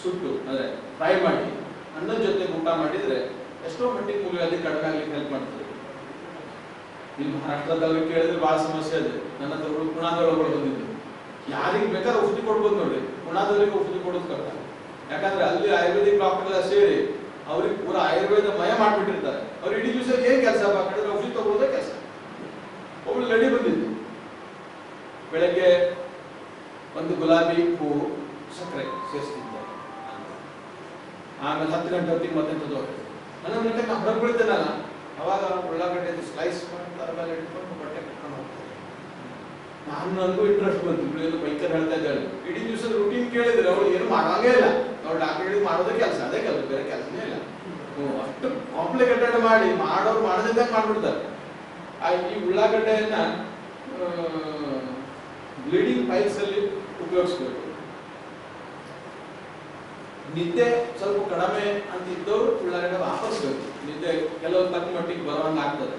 ಸುಟ್ಟು ಅಂದ್ರೆ ಫ್ರೈ ಮಾಡಿ ಅನ್ನದ ಜೊತೆ ಊಟ ಮಾಡಿದ್ರೆ ಎಷ್ಟೋ ಮಟ್ಟಿಗೆ ಮೂಲವ್ಯಾಧಿ ಕಡಿಮೆ ಆಗ್ಲಿಕ್ಕೆ ಹೆಲ್ಪ್ ಮಾಡ್ತದೆ ಇಲ್ಲಿ ಮಹಾರಾಷ್ಟ್ರದಲ್ಲಿ ಕೇಳಿದ್ರೆ ಬಹಳ ಸಮಸ್ಯೆ ಇದೆ ನನ್ನ ಹತ್ರ ಹುಡುಗ ಪುಣಾದೊಳಗಳು ಬಂದಿದ್ದು ಯಾರಿಗೆ ಬೇಕಾದ್ರೆ ಔಷಧಿ ಕೊಡ್ಬೋದು ನೋಡಿ ಪುಣಾದವರಿಗೆ ಔಷಧಿ ಕೊಡೋದು ಕಷ್ಟ ಯಾಕಂದ್ರೆ ಅಲ್ಲಿ ಆಯುರ್ವೇದಿಕ್ ಡಾಕ್ಟರ್ ಸೇರಿ ಅವ್ರಿಗೆ ಪೂರ ಆಯುರ್ವೇದ ಮಯ ಮಾಡ್ಬಿಟ್ಟಿರ್ತಾರೆ ಅವ್ರು ಇಡೀ ದಿವಸ ಏನ್ ಕೆಲಸ ಮಾಡಿದ್ರೆ ಔಷಧಿ ತಗೊಳ್ಳೋದೇ ಕೆಲಸ ಒಬ್ಳು ಲೇಡಿ ಬಂದಿದ್ದು ಬೆಳಗ್ಗೆ ಒಂದು ಗುಲಾಬಿ ಹೂವು ಸಕ್ಕರೆ ಸೇರಿಸ್ತಿದ್ದೆ ಆಮೇಲೆ ಹತ್ತು ಗಂಟೆ ಹೊತ್ತಿಗೆ ಮತ್ತೆ ತಗೋದು ಹನ್ನೊಂದು ಗಂಟೆಗೆ ನಾವು ಹೊರಗೆ ಬೀಳ್ತೇನಲ್ಲ ಅವಾಗ ಉಳ್ಳಾಗಡ್ಡೆ ಸ್ಲೈಸ್ ಮಾಡಿ ತರಕಾರಿ ಇಟ್ಕೊಂಡು ಬಟ್ಟೆ ಕಟ್ಕೊಂಡು ಹೋಗ್ತಾರೆ ನಾನು ನನಗೂ ಇಂಟ್ರೆಸ್ಟ್ ಬಂತು ಇವಳು ಬೈಕರ್ ಹೇಳ್ತಾ ಇದ್ದಾಳೆ ಇಡೀ ದಿವಸದ ರೂಟೀನ್ ಕೇಳಿದ್ರೆ ಅವಳು ಏನು ಮಾಡೋಂಗೇ ಇಲ್ಲ ಅವ್ರು ಡಾಕ್ಟರ್ ಹೇಳಿದ್ ಮಾಡೋದೇ ಕೆಲಸ ಅದೇ ಕೆಲಸ ಬೇರೆ ಕೆಲಸನೇ ಇಲ್ಲ ಹ್ಮ್, ಅಷ್ಟು ಕಾಂಪ್ಲಿಕೇಟೆಡ್ ಮಾಡಿ ಮಾಡೋರು ಮಾಡದಿದ್ದಂಗೆ ಮಾಡ್ಬಿಡ್ತಾರೆ ಆ ಈ ಉಳ್ಳಾಗಡ್ಡೆಯನ್ನ ಬ್ಲೀಡಿಂಗ್ ಪೈಲ್ಸ್ ಅಲ್ಲಿ ಉಪಯೋಗಿಸ್ಬೇಕು ನಿದ್ದೆ ಸ್ವಲ್ಪ ಕಡಿಮೆ ಅಂತ ಇದ್ದವರು ಉಳ್ಳಾಗಡ್ಡೆ ವಾಪಸ್ ಬೇಕು ನಿದ್ದೆ ಕೆಲವು ತಕ್ಕ ಮಟ್ಟಿಗೆ ಬರುವಂಗ ಆಗ್ತದೆ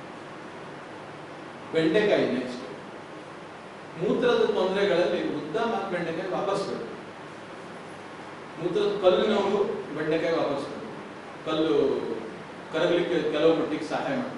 ಬೆಂಡೆಕಾಯಿ ನೆಕ್ಸ್ಟ್ ಮೂತ್ರದ ತೊಂದರೆಗಳಲ್ಲಿ ಉದ್ದ ಮತ್ತು ಬೆಂಡೆಕಾಯಿ ವಾಪಸ್ ಬೇಕು ಮೂತ್ರದ ಕಲ್ಲಿನವರು ಬೆಂಡೆಕಾಯಿ ವಾಪಸ್ ಬೇಕು ಕಲ್ಲು ಕರಗಲಿಕ್ಕೆ ಕೆಲವು ಮಟ್ಟಿಗೆ ಸಹಾಯ ಮಾಡ್ತಾರೆ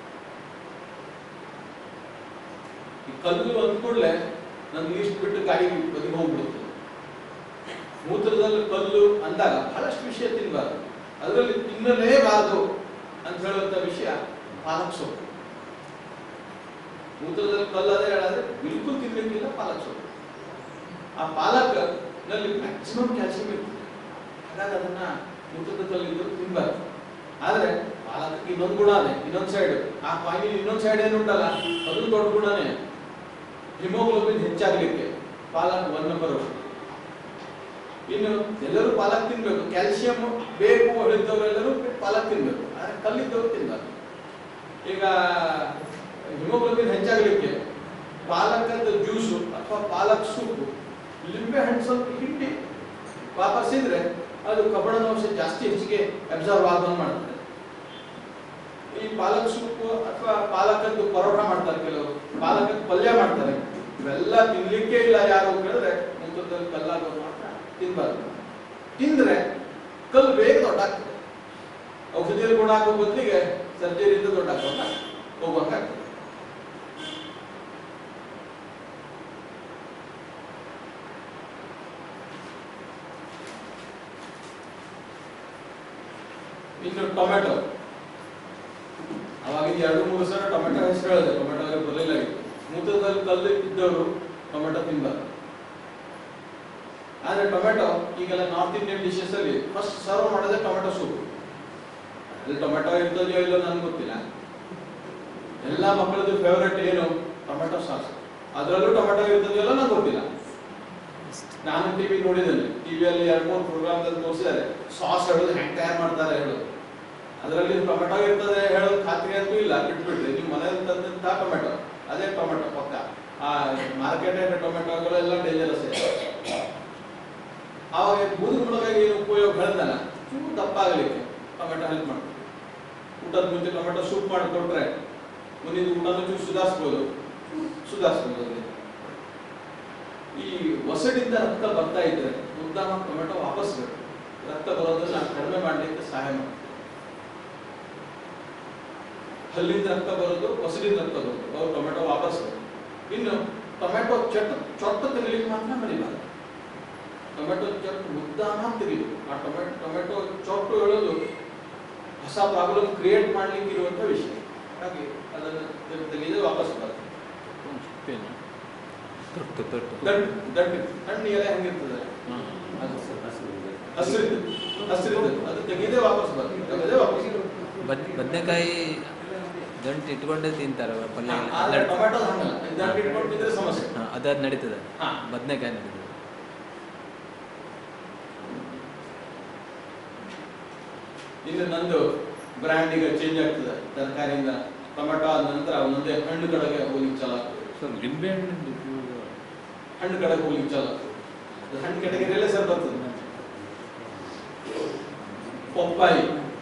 ಈ ಕಲ್ಲು ಅಂದ ಕೂಡಲೇ ನನ್ಗೆ ಇಷ್ಟು ಬಿಟ್ಟು ಗಾಡಿ ಬದಿಗೆ ಹೋಗ್ಬಿಡುತ್ತೆ ಮೂತ್ರದಲ್ಲಿ ಕಲ್ಲು ಅಂದಾಗ ಬಹಳಷ್ಟು ವಿಷಯ ತಿನ್ಬಾರ್ದು ಅದರಲ್ಲಿ ತಿನ್ನಲೇಬಾರದು ಅಂತ ಹೇಳುವಂತ ವಿಷಯ ಪಾಲಕ್ ಸೊಪ್ಪು ಮೂತ್ರದಲ್ಲಿ ಕಲ್ಲು ಅದೇ ಹೇಳಿದ್ರೆ ಬಿಲ್ಕುಲ್ ತಿನ್ಲಿಕ್ಕಿಲ್ಲ ಪಾಲಕ್ ಸೊಪ್ಪು ಆ ಪಾಲಕ್ ನಲ್ಲಿ ಮ್ಯಾಕ್ಸಿಮಮ್ ಕ್ಯಾಲ್ಸಿಯಂ ಇರ್ತದೆ ಹಾಗಾಗಿ ಅದನ್ನ ಮೂತ್ರದ ಕಲ್ಲಿದ್ದು ತಿನ್ಬಾರ್ದು ಆದ್ರೆ ಪಾಲಕಕ್ಕೆ ಇನ್ನೊಂದು ಗುಣ ಅದೇ ಇನ್ನೊಂದು ಸೈಡ್ ಆ ಕಾಯಿಲೆ ಇನ್ನೊಂದು ಸೈಡ್ ಏನು ಉಂಟಲ್ಲ ಅದು ದೊಡ್ಡ ಗುಣನೇ ಹಿಮೋಗ್ಲೋಬಿನ್ ಹೆಚ್ಚಾಗ್ಲಿಕ್ಕೆ ಪಾಲಕ್ ಒನ್ ನಂಬರ್ ಇನ್ನು ಎಲ್ಲರೂ ಪಾಲಕ್ ತಿನ್ಬೇಕು ಕ್ಯಾಲ್ಸಿಯಂ ಬೇಕು ಹೇಳಿದ್ದವರೆಲ್ಲರೂ ಪಾಲಕ್ ತಿನ್ಬೇಕು ಆದ್ರೆ ಕಲ್ಲಿದ್ದವರು ತಿನ್ಬಾರ್ದು ಈಗ ಹಿಮೋಗ್ಲೋಬಿನ್ ಹೆಚ್ಚಾಗಲಿಕ್ಕೆ ಪಾಲಕದ ಜ್ಯೂಸು ಅಥವಾ ಪಾಲಕ್ ಸೂಪು ಲಿಂಬೆ ಹಣ್ಣು ಸ್ವಲ್ಪ ಹಿಂಡಿ ವಾಪಸ್ ಇದ್ರೆ ಅದು ಕಬ್ಬಣದ ಅಂಶ ಜಾಸ್ತಿ ಹೆಚ್ಚಿಗೆ ಅಬ್ಸರ್ವ್ ಆದಂಗೆ ಮಾಡ್ತದೆ ಈ ಪಾಲಕ್ ಸೂಪು ಅಥವಾ ಪಾಲಕದ್ದು ಪರೋಟ ಮಾಡ್ತಾರೆ ಕೆಲವರು ಪಾಲಕದ ಪಲ್ಯ ಮಾಡ್ತಾರೆ ಇವೆಲ್ಲ ತಿನ್ಲಿಕ್ಕೆ ಇಲ್ಲ ಯಾರು ಕೇಳಿದ್ರೆ ಮೂತ್ರದಲ್ಲಿ ಕಲ್ಲಾಗೋದು ಮಾತ್ರ ತಿನ್ಬಾರ್ದು ತಿಂದ್ರೆ ಕಲ್ಲು ಬೇಗ ದೊಡ್ಡ ಆಗ್ತದೆ ಔಷಧಿಯಲ್ಲಿ ಗುಣ ಆಗೋ ಬದಲಿಗೆ ಸರ್ಜರಿಯಿಂದ ದೊಡ್ಡ ಆಗ್ತದೆ ಹೋಗ್ಬೇಕಾಗ್ತದೆ ಇನ್ನು ಟೊಮೆಟೊ ಅವಾಗಿಂದ ಎರಡು ಮೂರು ಸಲ ಟೊಮೆಟೊ ಹೆಸರು ಹೇಳಿದೆ ಟೊಮೆಟೊ ಬರಲಿಲ್ಲ ಮೂತ್ರದಲ್ಲಿ ಕಲ್ಲು ಇದ್ದವರು ಟೊಮೆಟೊ ತಿನ್ಬಾರ್ದು ಆದ್ರೆ ಟೊಮೆಟೊ ಈಗೆಲ್ಲ ನಾರ್ತ್ ಇಂಡಿಯನ್ ಡಿಶಸ್ ಅಲ್ಲಿ ಫಸ್ಟ್ ಸರ್ವ್ ಮಾಡೋದೇ ಟೊಮೆಟೊ ಸೂಪ್ ಅಲ್ಲಿ ಟೊಮೆಟೊ ಇರ್ತದೆಯೋ ಇಲ್ಲೋ ನನ್ಗೆ ಗೊತ್ತಿಲ್ಲ ಎಲ್ಲ ಮಕ್ಕಳದ್ದು ಫೇವರೇಟ್ ಏನು ಟೊಮೆಟೊ ಸಾಸ್ ಅದರಲ್ಲೂ ಟೊಮೆಟೊ ಇರ್ತದೆಯೋ ಇಲ್ಲೋ ನಂಗೆ ಗೊತ್ತಿಲ್ಲ ನಾನು ಟಿವಿ ನೋಡಿದ್ದೇನೆ ಟಿವಿಯಲ್ಲಿ ಎರಡು ಮೂರು ಪ್ರೋಗ್ರಾಮ್ದಲ್ಲಿ ತೋರಿಸಿದ್ದಾರೆ ಸಾಸ್ ಹೇಳೋದು ಹೆಂಗೆ ತಯಾರು ಮಾಡ್ತಾರೆ ಹೇಳೋದು ಅದರಲ್ಲಿ ಟೊಮೆಟೊ ಇರ್ತದೆ ಹೇಳೋದು ಖಾತ್ರಿ ಅಂತೂ ಇಲ್ಲ ಬಿಟ್ಬಿಟ್ರಿ ನೀವು ಮನೆಯಲ್ಲಿ ತಂದಂತ ಟೊಮೆಟೊ ಅದೇ ಟೊಮೆಟೊ ಪಕ್ಕ ಆ ಮಾರ್ಕೆಟ್ ಟೊಮೆಟೊಗಳೆಲ್ಲ ಡೇಂಜರಸ್ ಇದೆ ಆವಾಗ ಬೂದಿನ ಒಳಗಾಗಿ ಏನು ಉಪಯೋಗ ಹೇಳ್ದಲ್ಲ ಚೂರು ದಪ್ಪ ಆಗಲಿಕ್ಕೆ ಟೊಮೆಟೊ ಹೆಲ್ಪ್ ಮಾಡ್ತದೆ ಊಟದ ಮುಂಚೆ ಟೊಮೆಟೊ ಸೂಪ್ ಮಾಡಿಕೊಟ್ರೆ ಮುಂದಿನ ಊಟನೂ ಚೂರು ಸುಧಾರಿಸ್ಬೋದು ಸುಧಾರಿಸ್ಬೋದು ಅಲ್ಲಿ ಈ ಒಸಡಿಂದ ರಕ್ತ ಬರ್ತಾ ಇದ್ರೆ ಉದ್ದಾಮ ಟೊಮೆಟೊ ವಾಪಸ್ ಬೇಕು ರಕ್ತ ಬರೋದನ್ನ ಕಡಿಮೆ ಮಾಡಲಿಕ್ಕೆ ಸಹಾಯ ಮಾಡುತ್ತೆ ಹಲ್ಲಿಂದ ರಕ್ತ ಬರೋದು ಒಸಡಿಂದ ರಕ್ತ ಬರೋದು ಅವ್ರು ಟೊಮೆಟೊ ವಾಪಸ್ ಬೇಕು ಇನ್ನು ಟೊಮೆಟೊ ಚಟ್ ಚೊಟ್ಟು ತೆಗಿಲಿಕ್ಕೆ ಮಾತ್ರ ಮರಿಬಾರ್ದು ಟೊಮೆಟೊ ಚೊಟ್ಟು ಉದ್ದಾಮ ತೆಗಿದು ಆ ಟೊಮೆಟೊ ಟೊಮೆಟೊ ಚೊಟ್ಟು ಹೇಳೋದು ಹೊಸ ಪ್ರಾಬ್ಲಮ್ ಕ್ರಿಯೇಟ್ ಮಾಡ್ಲಿಕ್ಕೆ ಇರುವಂತ ವಿಷಯ ಹಾಗಾಗಿ ಅದನ್ನು ತೆಗ್- ತೆಗೆದು ವಾಪಸ್ ಬರ್ತದೆ ತೊಟ್ಟು ತೊಟ್ಟು ದಡ್ ದಡ್ ಹಣ್ಣು ಎಲೆ ಹೆಂಗಿರ್ತದೆ ಅದು ಹಸಿರಿದ್ದು ಹಸಿರಿದ್ದು ಅದು ತೆಗೆದೇ ವಾಪಸ್ ಬರ್ತದೆ ತೆಗೆದೇ ವಾಪಸ್ ಬದ್ ಬದನೆಕಾಯಿ ಗಂಟು ಇಟ್ಕೊಂಡೇ ತಿಂತಾರೆ ಪಲ್ಯ ಹಾ, ಎಲ್ಲ. ಆದ್ರೆ ನಡ್- ಟೊಮೆಟೊ ಹಂಗಲ್ಲ ದಂಟು ಇಟ್ಕೊಂಡು ತಿಂದ್ರೆ ಸಮಸ್ಯೆ ಹಾ, ಅದಾದ್ ನಡೀತದೆ ಹಾ. ಬದನೆಕಾಯಿ ನಡೀತದೆ ಇನ್ನು ನಂದು ಬ್ರ್ಯಾಂಡ್ ಈಗ ಚೇಂಜ್ ಆಗ್ತದೆ ತರಕಾರಿಯಿಂದ ಟೊಮೆಟೊ ಆದ ನಂತರ ಒಂದೊಂದೇ ಹಣ್ಣು ಕಡೆಗೆ ಹೋಗ್ಲಿಕ್ಕೆ ಚಾಲು ಆಗ್ತದೆ ಸರ್ ಲಿಂಬೆ ಹಣ್ಣಿಂದು ಉಪಯೋಗ ಹಣ್ಣು ಕಡೆಗೆ ಹೋಗ್ಲಿಕ್ಕೆ ಚಾಲು ಆಗ್ತದೆ ಅದು ಹಣ್ಣು ಕೆಟಗರಿಯಲ್ಲೇ ಸರ್ ಬರ್ತದೆ ಪಪ್ಪಾಯಿ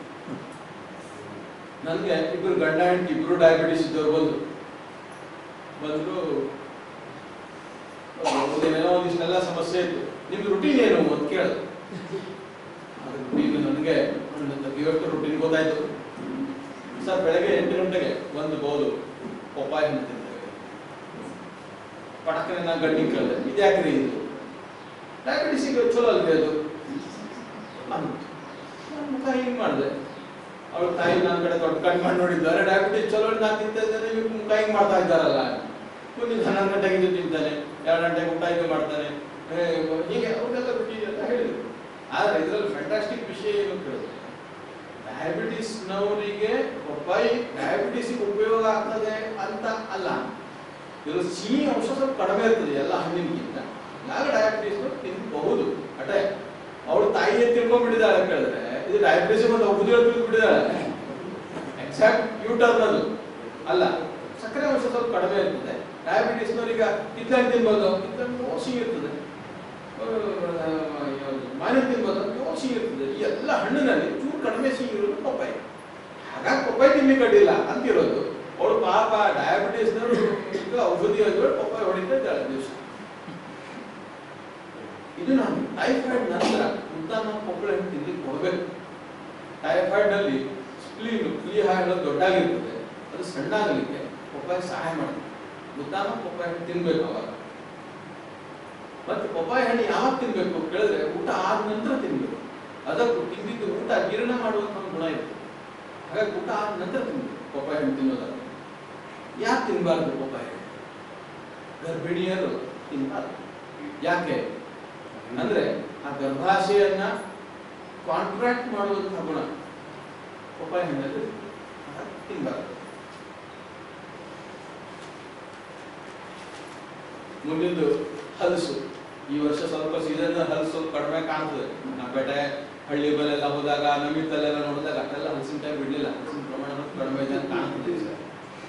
ನನಗೆ ಇಬ್ರು ಗಂಡ ಹೆಂಡತಿ ಇಬ್ರು ಡಯಾಬಿಟಿಸ್ ಇದ್ದವ್ರು ಬಂದ್ರು ಬಂದ್ರು ಒಂದೇನೇನೋ ಒಂದಿಷ್ಟೆಲ್ಲ ಸಮಸ್ಯೆ ಇತ್ತು ನಿಮ್ದು ರುಟೀನ್ ಏನು ಅಂತ ಕೇಳಿದ್ರು ಅದು ಈಗ ನನಗೆ ಇವತ್ತು ರುಟೀನ್ ಗೊತ್ತಾಯ್ತು ಸರ್ ಬೆಳಗ್ಗೆ ಎಂಟು ಗಂಟೆಗೆ ಒಂದು ಬೌಲು ಪಪ್ಪಾಯ ಹಣ್ಣು ತಿಂತೇವೆ ಪಟಕನೆ ನಾ ಗಡ್ಡಿ ಕೇಳಿದೆ ಇದು ಯಾಕ್ರಿ ಇದು ಡಯಾಬಿಟಿಸಿಗೆ ಚಲೋ ಅಲ್ರಿ ಅದು ನಾನು ನಾನು ಮುಖ ಹಿಂಗೆ ಮಾಡಿದೆ ಅವಳ ತಾಯಿ ನನ್ನ ಕಡೆ ದೊಡ್ಡ ಕಣ್ಣು ಮಾಡಿ ನೋಡಿದ್ದಾರೆ ಡಯಾಬಿಟಿಸ್ ಚಲೋ ನಾ ತಿಂತಾ ಇದ್ದೇನೆ ಇವ್ರು ಮುಖ ಹಿಂಗೆ ಮಾಡ್ತಾ ಇದ್ದಾರಲ್ಲ ಮುಂದಿನ ಹನ್ನೊಂದು ಗಂಟೆಗೆ ಇದು ತಿಂತಾನೆ ಎರಡು ಗಂಟೆಗೆ ಊಟ ಇದು ಮಾಡ್ತಾನೆ ಏ, ಹೀಗೆ ಅವ್ರಿಗೆಲ್ಲ ಬಿಟ್ಟಿದೆ ಅಂತ ಹೇಳಿದ್ರು ಆದ್ರೆ ಇದರಲ್ಲಿ ಫ್ಯಾಂಟಾಸ್ಟಿಕ್ ವಿಷಯ ಏನು ಕೇಳಿದ್ರೆ ಡಯಾಬಿಟಿಸ್ನವರಿಗೆ ಪಪ್ಪಾಯಿ ಡಯಾಬಿಟಿಸ್ಗೆ ಉಪಯೋಗ ಆಗ್ತದೆ ಅಂತ ಅಲ್ಲ ಇದ್ರಲ್ಲಿ ಸಿಹಿ ಅಂಶ ಸ್ವಲ್ಪ ಕಡಿಮೆ ಇರ್ತದೆ ಎಲ್ಲ ಹಣ್ಣಿನಗಿಂತ ಯಾಗ ಡಯಾಬಿಟಿಸ್ ತಿನ್ನಬಹುದು ಅಟೆ ಅವಳು ತಾಯಿಯೇ ತಿಳ್ಕೊಂಡ್ಬಿಟ್ಟಿದ್ದಾಳೆ ಅಂತ ಹೇಳಿದ್ರೆ ಇದು ಡಯಾಬಿಟಿಸ್ ಮತ್ತು ಬುದ್ಧಿಗಳು ತಿಳ್ಕೊಂಡ್ಬಿಟ್ಟಿದ್ದಾಳೆ ಎಕ್ಸಾಕ್ಟ್ ಯೂಟರ್ನ್ ಅದು ಅಲ್ಲ ಸಕ್ಕರೆ ಅಂಶ ಸ್ವಲ್ಪ ಕಡಿಮೆ ಇರ್ತದೆ ಡಯಾಬಿಟಿಸ್ನವ್ರಿಗೆ ಕಿತ್ತಳೆ ತಿನ್ಬೋದು ಕಿತ್ತಳೆ ಸಿಹಿ ಇರ್ತದೆ ಮಾವಿನ ತಿನ್ಬೋದು ಪ್ಯೂರ್ ಸಿಹಿ ಇರ್ತದೆ ಈ ಎಲ್ಲ ಹಣ್ಣಿನಲ್ಲಿ ಚೂರು ಕಡಿಮೆ ಸಿಹಿ ಇರೋದು ಪಪ್ಪಾಯಿ ಹಾಗಾಗಿ ಪಪ್ಪಾಯಿ ತಿನ್ಲಿಕ್ಕೆ ಅಡ್ಡಿಲ್ಲ ಅಂತಿರೋದು ಅವಳು ಪಾಪ ಡಯಾಬಿಟಿಸ್ನವರು ಈಗ ಔಷಧಿ ಹೋಗಿ ಪಪ್ಪಾಯಿ ಹೊಡಿತಾ ಇದ್ದಾಳೆ ದಿವಸ ಇದು ನಾನು ಟೈಫಾಯ್ಡ್ ನಂತರ ಉತ್ತಮ ಪಪ್ಪಳ ಹಣ್ಣು ತಿನ್ಲಿಕ್ಕೆ ಕೊಡಬೇಕು ಟೈಫಾಯ್ಡ್ ನಲ್ಲಿ ಸ್ಪ್ಲೀನ್ ಫ್ಲೀ ಹಾಗಳು ದೊಡ್ಡಾಗಿರ್ತದೆ ಅದು ಸಣ್ಣ ಆಗಲಿಕ್ಕೆ ಪಪ್ಪಾಯ ಸಹಾಯ ಮಾಡುತ್ತೆ ಉತ್ತಮ ಪಪ್ಪಾಯ ಹಣ್ಣು ತಿನ್ಬೇಕು ಅವಾಗ ಮತ್ತೆ ಪಪ್ಪಾಯ ಹಣ್ಣು ಯಾವಾಗ ತಿನ್ಬೇಕು ಅಂತ ಕೇಳಿದ್ರೆ ಊಟ ಆದ ನಂತರ ತಿನ್ಬೇಕು ಅದಕ್ಕೂ ತಿಂದಿದ್ದು ಊಟ ಜೀರ್ಣ ಮಾಡುವಂತ ಒಂದು ಗುಣ ಇರುತ್ತೆ ಹಾಗಾಗಿ ಊಟ ಆದ ನಂತರ ತಿನ್ಬೇಕು ಪಪ್ಪಾಯ ಹಣ್ಣು ತಿನ್ನೋದಾದ್ರೆ ಯಾಕೆ ತಿನ್ನಬಾರ್ದು ಪಪ್ಪಾಯ ಹಣ್ಣು? ಗರ್ಭಿಣಿಯರು ತಿನ್ನಬಾರ್ದು ಯಾಕೆ ಅಂದ್ರೆ ಆ ಗರ್ಭಾಶಯನ್ನ ಕಾಂಟ್ರಾಕ್ಟ್ ಮಾಡುವಂತಹ ಗುಣ ಪಪ್ಪಾಯ ಹಣ್ಣಲ್ಲಿ ತಿನ್ನಬಾರ್ದು ಮುಂದಿದ್ದು ಹಲಸು ಈ ವರ್ಷ ಸ್ವಲ್ಪ ಸೀಸನ್ ಹಲಸು ಕಡಿಮೆ ಕಾಣ್ತದೆ ನಮ್ಮ ಪೇಟೆ ಹಳ್ಳಿ ಬಲೆಲ್ಲ ಹೋದಾಗ ನಮಿತಲ್ಲೆಲ್ಲ ನೋಡಿದಾಗ ಅಲ್ಲೆಲ್ಲ ಹಲಸಿನಕಾಯಿ ಬಿಡ್ಲಿಲ್ಲ ಹಲಸಿನ ಪ್ರಮಾಣ ಸ್ವಲ್ಪ ಕಡಿಮೆ ಇದೆ ಅಂತ ಕಾಣ್ತದೆ ಈ ಸಲ.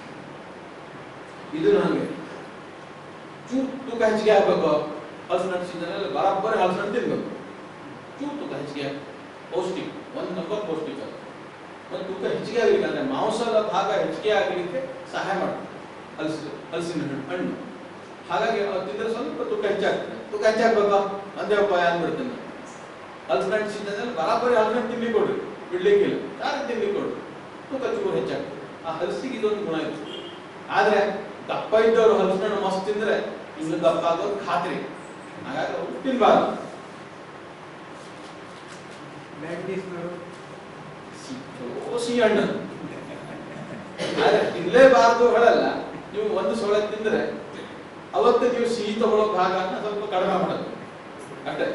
ಇದು ನನಗೆ ಚೂರು ತೂಕ ಹೆಚ್ಚಿಗೆ ಆಗ್ಬೇಕು ಹಲಸಿನ ಹಣ್ಣು ಸೀಸನ್ ಅಲ್ಲಿ ಬರಾಬರಿ ಹಲಸಿನ ಹಣ್ಣು ತಿನ್ಬೇಕು ಚೂರು ತೂಕ ಹೆಚ್ಚಿಗೆ ಆಗ್ಬೇಕು. ಪೌಷ್ಟಿಕ ಒಂದು ನಂಬರ್ ಪೌಷ್ಟಿಕ ಅದು. ಮತ್ತು ತೂಕ ಹೆಚ್ಚಿಗೆ ಆಗಲಿಕ್ಕೆ ಅಂದ್ರೆ ಮಾಂಸದ ಭಾಗ ಹೆಚ್ಚಿಗೆ ಆಗಲಿಕ್ಕೆ ಸಹಾಯ ಮಾಡುತ್ತೆ ಹಲಸು ಹಲಸಿನ ಹಣ್ಣು ಹಣ್ಣು ಹಾಗಾಗಿ ಅದು ತಿಂದ್ರೆ ಸ್ವಲ್ಪ ತೂಕ ಹೆಚ್ಚಾಗ್ತದೆ ತೂಕ ಹೆಚ್ಚಾಗ್ಬೇಕಾ ಒಂದೇ ಉಪಾಯ ಅಂದ್ಬಿಡ್ತೇನೆ ನಾನು. ಹಲಸಿನ ಹಣ್ಣು ಸೀಸನಲ್ಲಿ ಬರಾಬರಿ ಹಲಸಿನ ಹಣ್ಣು ತಿನ್ಲಿಕ್ಕೆ ಕೊಡ್ರಿ ಬಿಡ್ಲಿಕ್ಕಿಲ್ಲ ಯಾರು ತಿನ್ಲಿಕ್ಕೆ ಕೊಡ್ರಿ ತೂಕ ಚೂರು ಹೆಚ್ಚಾಗ್ತದೆ ಆ ಹಲಸಿಗೆ ಇದೊಂದು ಗುಣ ಇತ್ತು ಆದ್ರೆ ದಪ್ಪ ಇದ್ದವರು ಹಲಸಿನ ಹಣ್ಣು ಮಸ್ತ್ ತಿಂದ್ರೆ ಇನ್ನು ದಪ್ಪ ಆಗೋದು ಖಾತ್ರಿ ಹಾಗಾಗಿ ಅವ್ರು ತಿನ್ಬಾರ್ದು ಸಿಕ್ಕೋ ಸಿಹಿ ಹಣ್ಣು ಆದ್ರೆ ತಿನ್ಲೇಬಾರ್ದು ಹೇಳಲ್ಲ ನೀವು ಒಂದು ಸೊಳ್ಳೆ ತಿಂದ್ರೆ ಅವತ್ತು ನೀವು ಸಿಹಿ ತಗೊಳ್ಳೋ ಭಾಗನ ಸ್ವಲ್ಪ ಕಡಿಮೆ ಮಾಡೋದು ಅಷ್ಟೇ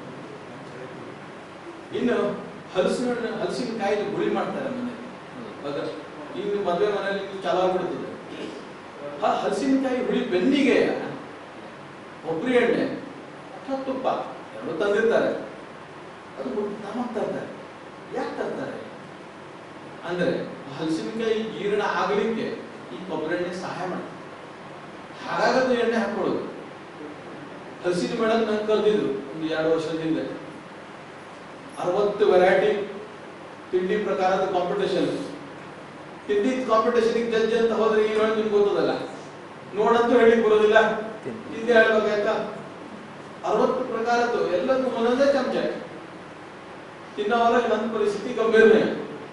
ಇನ್ನು ಹಲಸಿನ ಹಣ್ಣು ಹಲಸಿನಕಾಯಿನ ಗುಳಿ ಮಾಡ್ತಾರೆ ಮನೆ ಹೌದಾ ಇನ್ನು ಮದುವೆ ಮನೆಯಲ್ಲಿ ನೀವು ಚಾಲು ಆಗ್ಬಿಡ್ತದೆ ಆ ಹಲಸಿನಕಾಯಿ ಹುಳಿ ಬೆನ್ನಿಗೆ ಕೊಬ್ಬರಿ ಎಣ್ಣೆ ಅಥವಾ ತುಪ್ಪ ಎರಡು ತಂದಿರ್ತಾರೆ ಅದು ನಮಗ್ ತರ್ತಾರೆ ಯಾಕೆ ತರ್ತಾರೆ ಅಂದ್ರೆ ಹಲಸಿನಕಾಯಿ ಜೀರ್ಣ ಆಗಲಿಕ್ಕೆ ಈ ಕೊಬ್ಬರಿ ಎಣ್ಣೆ ಸಹಾಯ ಮಾಡುತ್ತೆ ಹಾಗಾಗದು ಎಣ್ಣೆ ಹಾಕೊಳ್ಳೋದು ಹಲಸಿನ ಮೇಡಮ್ ನಂಗೆ ಕಲ್ತಿದ್ರು ಒಂದು ಎರಡು ವರ್ಷದ ಹಿಂದೆ ಅರವತ್ತು ವೆರೈಟಿ ತಿಂಡಿ ಪ್ರಕಾರದ ಕಾಂಪಿಟೇಷನ್ ತಿಂಡಿ ಕಾಂಪಿಟೇಷನ್ ಜಡ್ಜ್ ಅಂತ ಹೋದ್ರೆ ಈ ನೋಡಿ ನಿಮ್ಗೆ ಗೊತ್ತದಲ್ಲ ನೋಡಂತೂ ಹೇಳಿಕ್ ಬರೋದಿಲ್ಲ ತಿಂಡಿ ಹೇಳ್ಬೇಕಾಯ್ತಾ ಅರವತ್ತು ಪ್ರಕಾರದ್ದು ಎಲ್ಲದೂ ಒಂದೊಂದೇ ಚಮಚ ತಿನ್ನೋವರಲ್ಲಿ ನನ್ನ ಪರಿಸ್ಥಿತಿ ಗಂಭೀರನೇ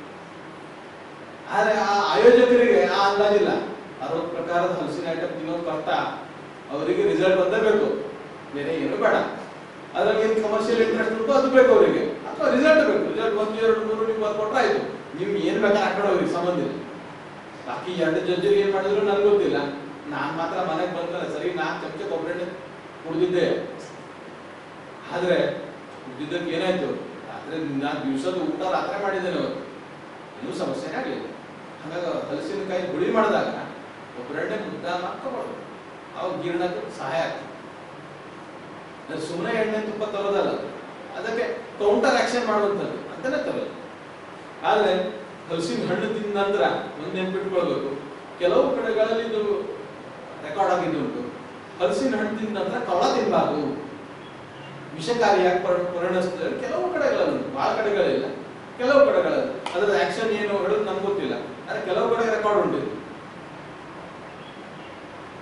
ಆದ್ರೆ ಆ ಆಯೋಜಕರಿಗೆ ಆ ಅಂದಾಜಿಲ್ಲ ಅರವತ್ತು ಪ್ರಕಾರದ ಹಲಸಿನ ಐಟಮ್ ತಿನ್ನೋದು ಕಷ್ಟ ಅವರಿಗೆ ರಿಸಲ್ಟ್ ಬಂದೇ ಬೇಕು ಬೇರೆ ಏನು ಬೇಡ ಅದ್ರಲ್ಲಿ ಏನು ಕಮರ್ಷಿಯಲ್ ಇಂಟ್ರೆಸ್ಟ್ ಉಂಟು ಅದು ಬೇಕು ಅವರಿಗೆ ಅಥವಾ ರಿಸಲ್ಟ್ ಬೇಕು ರಿಸಲ್ಟ್ ಒಂದು ಎರಡು ಮೂರು ನೀವು ಬರ್ದು ಕೊಟ್ರೆ ಆಯ್ತು ನಿಮ್ ಏನ್ ಬೇಕಾದ್ರೆ ಹಾಕೊಂಡು ಹೋಗ್ರಿ ಸಂಬಂಧ ಇಲ್ಲ ಬಾಕಿ ಎರಡು ಜಡ್ಜರಿಗೆ ಏನ್ ಮಾಡಿದ್ರು ನನ್ಗೆ ಗೊತ್ತಿಲ್ಲ ನಾನ್ ಮಾತ್ರ ಮನೆಗೆ ಬಂದ್ರೆ ಸರಿ ನಾಲ್ಕು ಚಮಚ ಕೊಬ್ಬರಿ ಎಣ್ಣೆ ಕುಡ್ದಿದ್ದೆ ಆದ್ರೆ ಕುಡ್ದಿದ್ದಕ್ಕೆ ಏನಾಯ್ತು ರಾತ್ರಿ ನಾನು ದಿವಸದ ಊಟ ರಾತ್ರಿ ಮಾಡಿದ್ದೇನೆ ಅವತ್ತು ಏನೂ ಸಮಸ್ಯೆ ಆಗಲಿಲ್ಲ ಹಾಗಾಗಿ ಹಲಸಿನಕಾಯಿ ಹುಳಿ ಮಾಡಿದಾಗ ಕೊಬ್ಬರಿ ಎಣ್ಣೆ ಮುದ್ದ ಮಾಡ್ಕೋಬಾರ್ದು ಅವಾಗ ಜೀರ್ಣಕ್ಕೆ ಸಹಾಯ ಆಗ್ತದೆ ಸುಮ್ಮನೆ ಎಣ್ಣೆ ತುಪ್ಪ ತರೋದಲ್ಲ ಅದು. ಅದಕ್ಕೆ ಕೌಂಟರ್ ಆಕ್ಷನ್ ಮಾಡುವಂಥದ್ದು ಅಂತಾನೆ ತರೋದು ಆದ್ರೆ ಹಲಸಿನ ಹಣ್ಣು ತಿಂದ ನಂತರ ಒಂದು ನೆನ್ಪಿಟ್ಕೊಳ್ಬೇಕು ಕೆಲವು ಕಡೆಗಳಲ್ಲಿ ಇದು ರೆಕಾರ್ಡ್ ಆಗಿದ್ದು ಉಂಟು ಹಲಸಿನ ಹಣ್ಣು ತಿಂದ ನಂತರ ಕವಳ ತಿನ್ನಬಾರ್ದು ವಿಷಕಾರಿಯಾಗಿ ಪರಿ- ಪರಿಣಮಿಸ್ತದೆ ಕೆಲವು ಕಡೆಗಳಲ್ಲಿ ಉಂಟು ಬಹಳ ಕಡೆಗಳಿಲ್ಲ ಕೆಲವು ಕಡೆಗಳಲ್ಲಿ ಅದರ ಆಕ್ಷನ್ ಏನು ಹೇಳೋದು ನಮ್ಗೆ ಗೊತ್ತಿಲ್ಲ ಆದ್ರೆ ಕೆಲವು ಕಡೆ ರೆಕಾರ್ಡ್ ಉಂಟು ಇದು.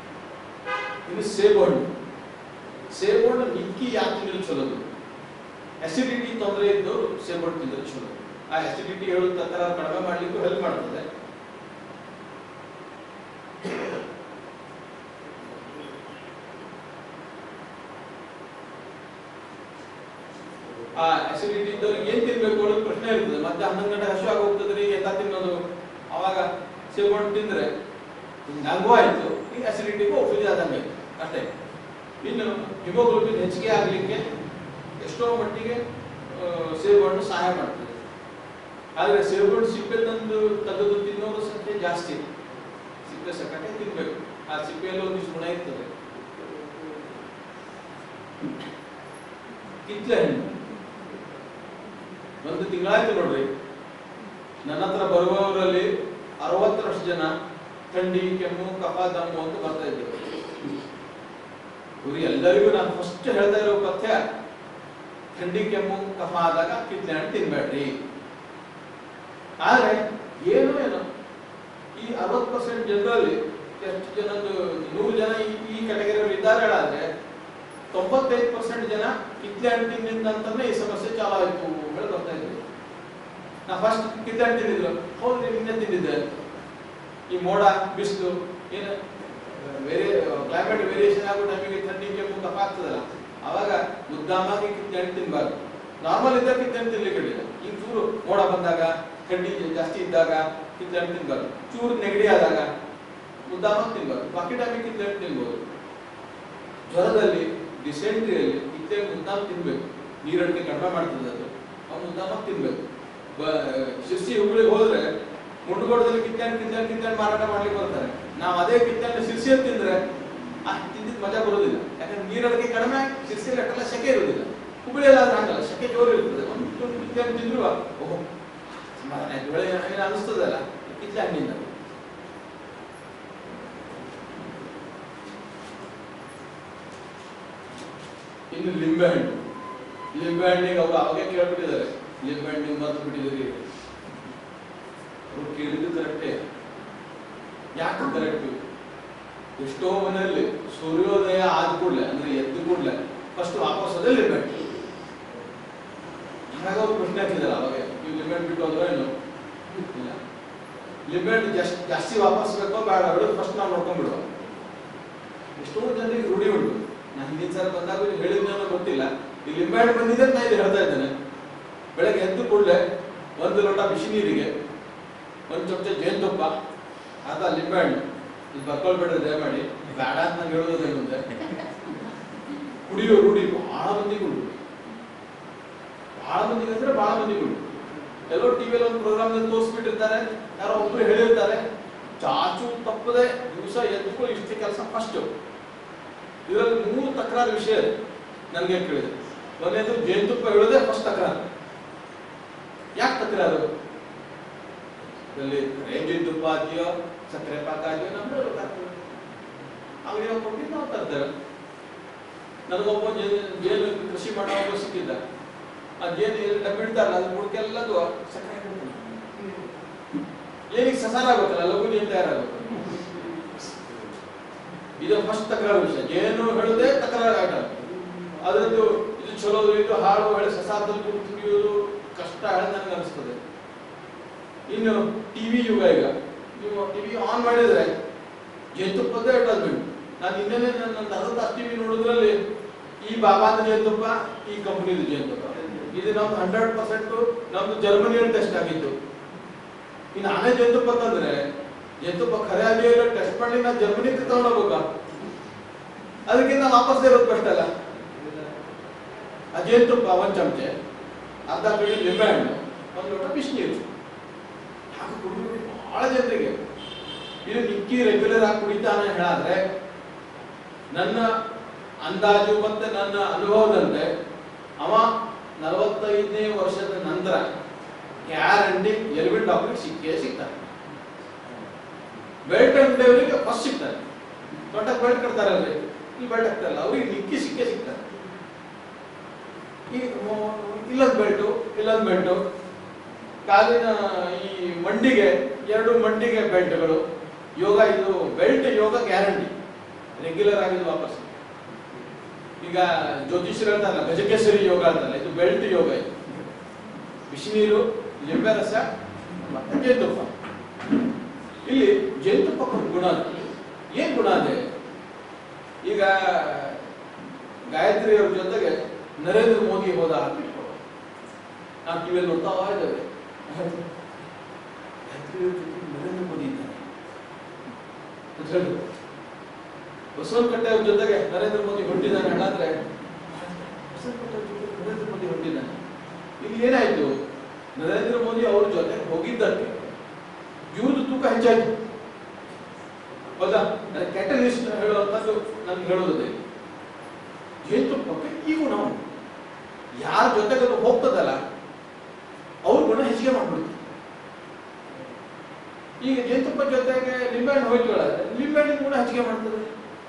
ಇನ್ನು ಸೇಬು ಹಣ್ಣು ಸೇಬು ಹಣ್ಣು ನಿಕ್ಕಿ ಯಾಕೆ ತಿನ್ನಲು ಚಲೋದು ಅಸಿಡಿಟಿ ತೊಂದರೆ ಇದ್ದವರು ಸೇರ್ಕೊಂಡು ತಿಂದ್ರೆ ಚಲೋ ಆ ಅಸಿಡಿಟಿ ಹೇಳು ತಕರಾರು ಕಡಿಮೆ ಮಾಡ್ಲಿಕ್ಕೂ ಹೆಲ್ಪ್ ಮಾಡ್ತದೆ ಆ ಅಸಿಡಿಟಿ ಇದ್ದವ್ರಿಗೆ ಏನ್ ತಿನ್ಬೇಕು ಅನ್ನೋದು ಪ್ರಶ್ನೆ ಇರ್ತದೆ ಮತ್ತೆ ಹನ್ನೊಂದು ಗಂಟೆ ಹಸು ಆಗಿ ಹೋಗ್ತದ್ರಿ ಎಂತ ತಿನ್ನೋದು ಅವಾಗ ಸೇರ್ಕೊಂಡು ತಿಂದ್ರೆ ನಂಗೂ ಆಯ್ತು ಈ ಅಸಿಡಿಟಿಗೂ ಔಷಧಿ ಆದಂಗೆ ಆಯ್ತು. ಅಷ್ಟೇ ಇನ್ನು ಹಿಮೋಗ್ಲೋಬಿನ್ ಹೆಚ್ಚಿಗೆ ಆಗಲಿಕ್ಕೆ ಎಷ್ಟೋ ಮಟ್ಟಿಗೆ ಆ, ಸೇಬುಹಣ್ಣು ಸಹಾಯ ಮಾಡ್ತದೆ ಆದ್ರೆ ಸೇಬುಹಣ್ಣು ಸಿಪ್ಪೆ ತಂದು ತೆಗೆದು ತಿನ್ನೋರ ಸಂಖ್ಯೆ ಜಾಸ್ತಿ ಸಿಪ್ಪೆ ಸಕಟೆ ತಿನ್ಬೇಕು ಆ ಸಿಪ್ಪೆಯಲ್ಲಿ ಒಂದಿಷ್ಟು ಗುಣ ಇರ್ತದೆ ಕಿತ್ಲೆ ಹಣ್ಣು ಒಂದು ತಿಂಗಳಾಯ್ತು ನೋಡ್ರಿ ನನ್ನ ಹತ್ರ ಬರುವವರಲ್ಲಿ ಅರವತ್ತರಷ್ಟು ಜನ ಥಂಡಿ ಕೆಮ್ಮು ಕಫ ದಮ್ಮು ಅಂತ ಬರ್ತಾ ಇದ್ರು ಇವ್ರು ಎಲ್ಲರಿಗೂ ನಾನು ಫಸ್ಟ್ ಹೇಳ್ತಾ ಇರೋ ಪಥ್ಯ ಥಂಡಿ ಕೆಮ್ಮು ಕಫ ಆದಾಗ ಕಿತ್ಲೆ ಹಣ್ಣು ತಿನ್ಬೇಡ್ರಿ ಆದ್ರೆ ಏನು ಏನು ಈ ಅರವತ್ತು ಪರ್ಸೆಂಟ್ ಜನರಲ್ಲಿ ಎಷ್ಟು ಜನದ್ದು ನೂರು ಜನ ಈ ಈ ಕ್ಯಾಟಗರಿಯಲ್ಲಿ ಇದ್ದಾರೆ ಹೇಳಾದ್ರೆ ತೊಂಬತ್ತೈದು ಪರ್ಸೆಂಟ್ ಜನ ಕಿತ್ಲೆ ಹಣ್ಣು ತಿಂದಿಂದ ಅಂತಾನೆ ಈ ಸಮಸ್ಯೆ ಚಾಲು ಆಯ್ತು ಹೇಳಿ ಬರ್ತಾ ಇದ್ರು ನಾ ಫಸ್ಟ್ ಕಿತ್ಲೆ ಹಣ್ಣು ತಿಂದಿದ್ರು ಹೌದ್ರಿ ನಿನ್ನೆ ತಿಂದಿದ್ದೆ ಈ ಮೋಡ ಬಿಸಿಲು ಏನು ಬೇರೆ ಕ್ಲೈಮೇಟ್ ವೇರಿಯೇಷನ್ ಆಗೋ ಟೈಮಿಗೆ ಥಂಡಿ ಕೆಮ್ಮು ಕಫ ಆಗ್ತದಲ್ಲ ಅವಾಗ ಮುದ್ದಾಮಾಗಿ ಕಿತ್ಲೆ ಹಣ್ಣು ತಿನ್ಬಾರ್ದು ನಾರ್ಮಲ್ ಇದ್ದಾಗ ಕಿತ್ಲೆ ಹಣ್ಣು ತಿನ್ಲಿಕ್ಕೆ ಅಡ್ಡಿಲ್ಲ ಈಗ ಚೂರು ಮೋಡ ಬಂದಾಗ ಥಂಡಿ ಜಾಸ್ತಿ ಇದ್ದಾಗ ಕಿತ್ಲೆ ಹಣ್ಣು ತಿನ್ಬಾರ್ದು ಚೂರು ನೆಗಡಿ ಆದಾಗ ಮುದ್ದಾಮಾಗಿ ತಿನ್ಬಾರ್ದು ಬಾಕಿ ಟೈಮಿಗೆ ಕಿತ್ಲೆ ಹಣ್ಣು ತಿನ್ಬೋದು ಜ್ವರದಲ್ಲಿ ಡಿಸೆಂಟ್ರಿಯಲ್ಲಿ ಕಿತ್ಲೆ ಮುದ್ದಾಮ ತಿನ್ಬೇಕು ನೀರಡಿಕೆ ಕಡಿಮೆ ಮಾಡ್ತದೆ ಅದು ಅವು ಮುದ್ದಾಮಾಗಿ ತಿನ್ಬೇಕು ಬ- ಶಿರ್ಸಿ ಹುಬ್ಳಿಗೆ ಹೋದ್ರೆ ಮುಂಡಗೋಡದಲ್ಲಿ ಕಿತ್ತಣ್ಣ ಕಿತ್ತಣ್ಣ ಕಿತ್ತಣ್ಣ ಮಾರಾಟ ಮಾಡ್ಲಿಕ್ಕೆ ಬರ್ತಾರೆ ನಾವು ಅದೇ ಕಿತ್ತಣ್ಣ ಶಿರ್ಸಿಯಲ್ಲಿ ತಿಂದ್ರೆ ಆ ತಿಂದಿದ್ ಮಜಾ ಬರೋದಿಲ್ಲ ಯಾಕಂದ್ರೆ ನೀರಡಿಕೆ ಕಡಿಮೆ ಶಿರ್ಸಿಯಲ್ಲಿ ಅಷ್ಟೆಲ್ಲ ಸೆಕೆ ಇರೋದಿಲ್ಲ ಹುಬ್ಳಿಯಲ್ಲಿ ಆದ್ರೆ ಹಂಗಲ್ಲ ಸೆಕೆ ಜೋರು ಇರ್ತದೆ ಒಂದು ತುಂಡು ಕಿತ್ತಣ್ಣ ತಿಂದ್ರು ಓಹೋ ಸಮಾಧಾನ ಆಯ್ತು ಬೆಳೆ ಏನು ಅನಿಸ್ತದಲ್ಲ ಕಿತ್ತಳೆ ಹಣ್ಣಿಂದ ಇನ್ನು ಲಿಂಬೆ ಹಣ್ಣು ಲಿಂಬೆ ಹಣ್ಣಿಗೆ ಅವರು ಅವಾಗೆ ಕೇಳ್ಬಿಟ್ಟಿದ್ದಾರೆ ಲಿಂಬೆ ಹಣ್ಣು ಮರ್ತು ಬಿಟ್ಟಿದ್ದೀರಿ ಅವ್ರು ಕೇಳಿದ್ದು ಕರೆಕ್ಟೇ ಯಾಕೆ ಕರೆಕ್ಟ್ ಎಷ್ಟೋ ಮನೆಯಲ್ಲಿ ಸೂರ್ಯೋದಯ ಆದ ಕೂಡಲೇ ಅಂದ್ರೆ ಎದ್ದು ಕೂಡಲೇ ಫಸ್ಟ್ ವಾಪಸ್ ಅದೇ ಲಿಂಬೆ ಹಣ್ಣು ಹಾಗಾಗಿ ಅವ್ರು ಪ್ರಶ್ನೆ ಹಾಕಿದ್ದಾರೆ ಅವಾಗ ನೀವು ಲಿಂಬೆ ಹಣ್ಣು ಬಿಟ್ಟು ಹೋದ್ರೆ ಏನು ಇಲ್ಲ ಲಿಂಬೆ ಹಣ್ಣು ಜಾಸ್ತಿ ಜಾಸ್ತಿ ವಾಪಸ್ ಬೇಕೋ ಬೇಡ ಬಿಡೋದು ಫಸ್ಟ್ ನಾವು ನೋಡ್ಕೊಂಡ್ಬಿಡುವ ಎಷ್ಟೋ ಜನರಿಗೆ ರೂಢಿ ಉಂಟು ನಾನು ಹಿಂದಿನ ಸಲ ಬಂದಾಗ ನೀವು ಹೇಳಿದ್ನೇನೋ ಗೊತ್ತಿಲ್ಲ ಈ ಲಿಂಬೆ ಹಣ್ಣು ಬಂದಿದೆ ಅಂತ ನಾನು ಇದು ಹೇಳ್ತಾ ಇದ್ದೇನೆ ಬೆಳಗ್ಗೆ ಎದ್ದು ಕೂಡಲೇ ಒಂದು ಲೋಟ ಬಿಸಿ ನೀರಿಗೆ ಒಂದು ಚಮಚ ಜೇನುತುಪ್ಪ ಅರ್ಧ ಲಿಂಬೆ ಹಣ್ಣು ಇದು ಬರ್ಕೊಳ್ಬೇಡ್ರಿ ದಯಮಾಡಿ ಬೇಡ ಅಂತ ನಂಗೆ ಹೇಳೋದೇ ಮುಂದೆ ಕುಡಿಯೋ ರೂಢಿ ಬಹಳ ಮಂದಿಗೆ ಉಂಟು ಬಹಳ ಮಂದಿಗೆ ಅಂದ್ರೆ ಬಹಳ ಮಂದಿಗೆ ಉಂಟು ಎಲ್ಲೋ ಟಿವಿಯಲ್ಲಿ ಒಂದು ಪ್ರೋಗ್ರಾಮ್ ತೋರಿಸ್ಬಿಟ್ಟಿರ್ತಾರೆ ಯಾರೋ ಒಬ್ರು ಹೇಳಿರ್ತಾರೆ ಚಾಚು ತಪ್ಪದೆ ದಿವಸ ಎದ್ದುಕೊಂಡು ಇಷ್ಟು ಕೆಲಸ ಫಸ್ಟ್ ಇದರಲ್ಲಿ ಮೂರು ತಕರಾರು ವಿಷಯ ಇದೆ ನನಗೆ ಕೇಳಿದೆ ಒಂದೇದು ಜೇನುತುಪ್ಪ ಹೇಳೋದೇ ಫಸ್ಟ್ ತಕರಾರು ಯಾಕೆ ತಕರಾರು ಇದರಲ್ಲಿ ಕರೆ ಜೇನುತುಪ್ಪ ಹಾಕಿಯೋ ಸಕ್ಕರೆ ಪಾಕ ಹಾಕಿಯೋ ನಮ್ಗೆ ಗೊತ್ತಾಗ್ತದೆ ಅಂಗಡಿ ಹೋಗ್ಬಿಟ್ಟು ನಾವು ತರ್ತೇವೆ ನನಗೊಬ್ಬ ಜೇನು ಜೇನು ಕೃಷಿ ಮಾಡೋ ಒಬ್ಬ ಸಿಕ್ಕಿದ್ದ ಆ ಜೇನು ಎಲ್ಲ ಬಿಡ್ತಾರಲ್ಲ ಅದು ಬುಡಕ್ಕೆಲ್ಲದು ಸಕ್ಕರೆ ಹಾಕ್ಬಿಡ್ತಾನೆ. ಏನಿಗೆ ಸಸಾರ ಆಗುತ್ತಲ್ಲ ಲಘು ಜೇನು ತಯಾರಾಗುತ್ತೆ ಇದು ಫಸ್ಟ್ ತಕರಾರು ವಿಷಯ ಜೇನು ಹೇಳೋದೇ ತಕರಾರು ಐಟಮ್ ಅದರದ್ದು ಇದು ಚಲೋ ಇದು ಹಾಳು ಹೇಳಿ ಸಸಾರದಲ್ಲಿ ಕೂತು ಕುಡಿಯೋದು ಕಷ್ಟ ಹೇಳಿ ನನಗೆ ಅನಿಸ್ತದೆ ಇನ್ನು ಟಿವಿ ಯುಗ ಈಗ ನೀವು ಟಿವಿ ಆನ್ ಮಾಡಿದ್ರೆ ಜೇನುತುಪ್ಪದ್ದೇ ಅಡ್ವರ್ಟೈಸ್ಮೆಂಟ್ ನಾನು ಇನ್ನೇನೆ ನನ್ನ ಅರ್ಧ ತಾಸು ಟಿವಿ ನೋಡೋದ್ರಲ್ಲಿ ಈ ಬಾಬಾದ ಜೇನುತುಪ್ಪ ಈ ಕಂಪನಿದು ಜೇನುತುಪ್ಪ ಇದು ನಮ್ದು ಹಂಡ್ರೆಡ್ ಪರ್ಸೆಂಟ್ ನಮ್ದು ಜರ್ಮನಿಯಲ್ಲಿ ಟೆಸ್ಟ್ ಆಗಿತ್ತು ಇನ್ನು ಆನೆ ಜೇನುತುಪ್ಪ ತಂದ್ರೆ ಜೇನುತುಪ್ಪ ಖರೆ ಆಗಿ ಟೆಸ್ಟ್ ಮಾಡಿ ನಾವು ಜರ್ಮನಿಗೆ ತಗೊಂಡೋಗ್ಬೇಕಾ ಅದಕ್ಕಿಂತ ವಾಪಸ್ ಇರೋದು ಬೆಸ್ಟ್ ಅಲ್ಲ ಆ ಜೇನುತುಪ್ಪ ಒಂದು ಚಮಚೆ ಅರ್ಧ ಕಡೆ ಲಿಂಬೆ ಹಣ್ಣು ಒಂದು ಲೋಟ ಬಿಸಿನೀರು ಹಾಗೆ ಕುಡಿದ್ಬಿಟ್ಟು ಬಹಳ ಜನರಿಗೆ ಇದು ನಿಕ್ಕಿ ರೆಗ್ಯುಲರ್ ಆಗಿ ಕುಡಿತಾನೆ ಹೇಳಾದ್ರೆ ನನ್ನ ಅಂದಾಜು ಮತ್ತೆ ನನ್ನ ಅನುಭವದಂತೆ ಅವ ನಲವತ್ತೈದನೇ ವರ್ಷದ ನಂತರ ಗ್ಯಾರಂಟಿ ಎಲ್ವಿನ್ ಡಾಕ್ಟರ್ ಸಿಕ್ಕೇ ಸಿಗ್ತಾರೆ ಬೆಲ್ಟ್ ಅಂಗಡಿಯವರಿಗೆ ಫಸ್ಟ್ ಸಿಗ್ತಾರೆ ತೊಟ್ಟಕ್ಕೆ ಬೆಲ್ಟ್ ಕಟ್ತಾರಲ್ರಿ ಈ ಬೆಲ್ಟ್ ಹಾಕ್ತಾರಲ್ಲ ಅವ್ರಿಗೆ ನಿಕ್ಕಿ ಸಿಕ್ಕೇ ಸಿಗ್ತಾರೆ ಈ ಮೊ- ಇಲ್ಲೊಂದು ಬೆಲ್ಟು ಇಲ್ಲೊಂದು ಬೆಲ್ಟು ಕಾಲಿನ ಈ ಮಂಡಿಗೆ ಎರಡು ಮಂಡಿಗೆ ಬೆಲ್ಟ್ಗಳು ಯೋಗ ಇದು ಬೆಲ್ಟ್ ಯೋಗ ಗ್ಯಾರಂಟಿ ರೆಗ್ಯುಲರ್ ಆಗಿದ್ದು ವಾಪಸ್ ಈಗ ಜ್ಯೋತಿಷ್ಯರು ಅಂತಾರಲ್ಲ ಗಜಕೇಸರಿ ಯೋಗ ಅಂತಲ್ಲ ಇದು ಬೆಲ್ಟ್ ಯೋಗ ಇದು ಬಿಸಿನೀರು ಲಿಂಬೆ ರಸ ಮತ್ತೆ ಜೇನುತುಪ್ಪ ಇಲ್ಲಿ ಜೇನುತುಪ್ಪಕ್ಕೆ ಒಂದು ಗುಣ ಇದೆ ಏನ್ ಗುಣ ಇದೆ ಈಗ ಗಾಯತ್ರಿ ಅವ್ರ ಜೊತೆಗೆ ನರೇಂದ್ರ ಮೋದಿ ಹೋದ ಅಂತ ಇಟ್ಕೊಳ್ಳೋಣ. ನಾವು ಟಿವಿಯಲ್ಲಿ ನೋಡ್ತಾ ಇದ್ದೇವೆ ಗಾಯತ್ರಿ ಅವ್ರ ಜೊತೆಗೆ ನರೇಂದ್ರ ಮೋದಿ ಇದ್ದಾರೆ ಅಂತ ಹೇಳಿ ಬಸವನಕಟ್ಟೆ ಅವ್ರ ಜೊತೆಗೆ ನರೇಂದ್ರ ಮೋದಿ ಹೊಂಟಿದ್ದಾನೆ ಹೇಳಾದ್ರೆ ಬಸವನಕಟ್ಟೆ ಅವ್ರ ಜೊತೆಗೆ ನರೇಂದ್ರ ಮೋದಿ ಹೊಂಟಿದ್ದಾನೆ ಇಲ್ಲಿ ಏನಾಯ್ತು ನರೇಂದ್ರ ಮೋದಿ ಅವ್ರ ಜೊತೆ ಹೋಗಿದ್ದಕ್ಕೆ ಇವ್ರದ್ದು ತೂಕ ಹೆಚ್ಚಾಯ್ತು ಹೌದಾ ನನಗೆ ಕ್ಯಾಟಲಿಸ್ಟ್ ಹೇಳುವಂಥದ್ದು ನನ್ಗೆ ಹೇಳೋದಿದೆ ಜೇನುತುಪ್ಪಕ್ಕೆ ಈ ಗುಣ ಉಂಟು ಯಾರ ಜೊತೆಗೆ ಅದು ಹೋಗ್ತದಲ್ಲ ಅವ್ರ ಗುಣ ಹೆಚ್ಚಿಗೆ ಮಾಡ್ಬಿಡುತ್ತೆ ಈಗ ಜೇನುತುಪ್ಪ ಜೊತೆಗೆ ನಿಂಬೆಹಣ್ಣು ಹೋಯ್ತು ಹೇಳಿದ್ರೆ ನಿಂಬೆಹಣ್ಣಿನ ಗುಣ ಹೆಚ್ಚಿಗೆ ಮಾಡ್ತದೆ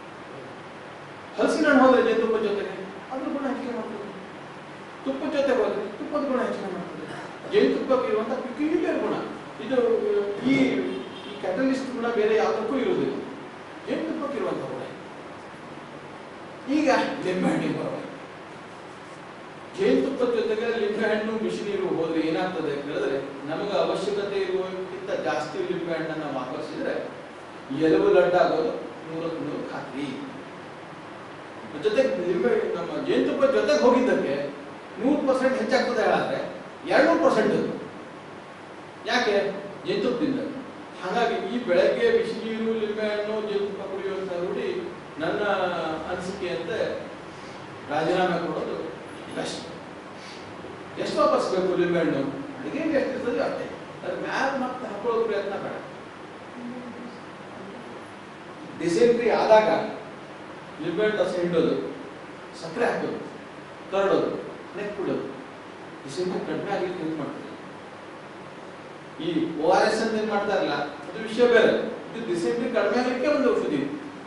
ಹಲಸಿನ ಹಣ್ಣು ಹೋದ್ರೆ ಜೇನುತುಪ್ಪ ಜೊತೆಗೆ ಅದ್ರ ಗುಣ ಹೆಚ್ಚಿಗೆ ಮಾಡ್ತದೆ ತುಪ್ಪದ ಜೊತೆಗೆ ಹೋದ್ರೆ ತುಪ್ಪದ ಗುಣ ಹೆಚ್ಚಿಗೆ ಮಾಡ್ತದೆ ಜೇನುತುಪ್ಪಕ್ಕೆ ಇರುವಂತ ಪೆಕ್ಯುಲಿಯರ್ ಗುಣ ಇದು ಈ ಈ ಕ್ಯಾಟಲಿಸ್ಟ್ ಗುಣ ಬೇರೆ ಯಾವುದಕ್ಕೂ ಇರುವುದಿಲ್ಲ ಜೇನುತುಪ್ಪಕ್ಕೆ ಇರುವಂತ ಗುಣ ಇದು. ಈಗ ಲಿಂಬೆಹಣ್ಣಿಗೆ ಬರುವ ಜೇನುತುಪ್ಪದ ಜೊತೆಗೆ ಲಿಂಬೆಹಣ್ಣು ಬಿಸಿ ನೀರು ಹೋದ್ರೆ ಏನಾಗ್ತದೆ ಅಂತ ಹೇಳಿದ್ರೆ ನಮಗೆ ಅವಶ್ಯಕತೆ ಇರುವಕ್ಕಿಂತ ಜಾಸ್ತಿ ಲಿಂಬೆಹಣ್ಣನ್ನ ವಾಪರಿಸಿದ್ರೆ ಎಲುಬು ಲಡ್ಡಾಗೋದು ನೂರಕ್ಕೆ ನೂರು ಖಾತ್ರಿ ಜೊತೆಗೆ ಲಿಂಬೆ ನಮ್ಮ ಜೇನುತುಪ್ಪ ಜೊತೆಗೆ ಹೋಗಿದ್ದಕ್ಕೆ ನೂರು ಪರ್ಸೆಂಟ್ ಹೆಚ್ಚಾಗ್ತದೆ ಹೇಳಿದ್ರೆ ಎರಡು ಪರ್ಸೆಂಟ್ ಯಾಕೆ ಜೇನುತುಪ್ಪದಿಂದ ಹಾಗಾಗಿ ಈ ಬೆಳಗ್ಗೆ ಬಿಸಿನೀರು ಲಿಂಬೆಹಣ್ಣು ಜೇನುತುಪ್ಪ ಕುಡಿಯುವಂತ ರೂಢಿ ನನ್ನ ಅನಿಸಿಕೆಯಂತೆ ರಾಜೀನಾಮೆ ಕೊಡೋದು ಬೆಸ್ಟ್ ಎಷ್ಟು ವಾಪಸ್ ಬೇಕು ಲಿಂಬೆಹಣ್ಣು ಅಡಿಗೆಗೆ ಎಷ್ಟು ಇರ್ತದೆ ಅಷ್ಟೇ ಅದ್ರ ಮ್ಯಾಲ ಮತ್ತೆ ಹಾಕೊಳ್ಳೋ ಪ್ರಯತ್ನ ಬೇಡ ಡಿಸೆಂಟ್ರಿ ಆದಾಗ ಲಿಂಬೆಹಣ್ಣು ರಸ ಹಿಂಡೋದು ಸಕ್ಕರೆ ಹಾಕೋದು ಕರಡೋದು ನೆಕ್ ಬಿಡೋದು ಡಿಸೆಂಟ್ರಿ ಕಡಿಮೆ ಆಗ್ಲಿಕ್ಕೆ ಹೆಲ್ಪ್ ಮಾಡ್ತದೆ ಈ ಓ ಆರ್ ಎಸ್ ಅಂತ ಏನ್ ಮಾಡ್ತಾರಲ್ಲ ಅದು ವಿಷಯ ಬೇರೆ ಇದು ಡಿಸೆಂಟ್ರಿ ಕಡಿಮೆ ಆಗಲಿಕ್ಕೆ ಒಂದು ಔಷಧಿ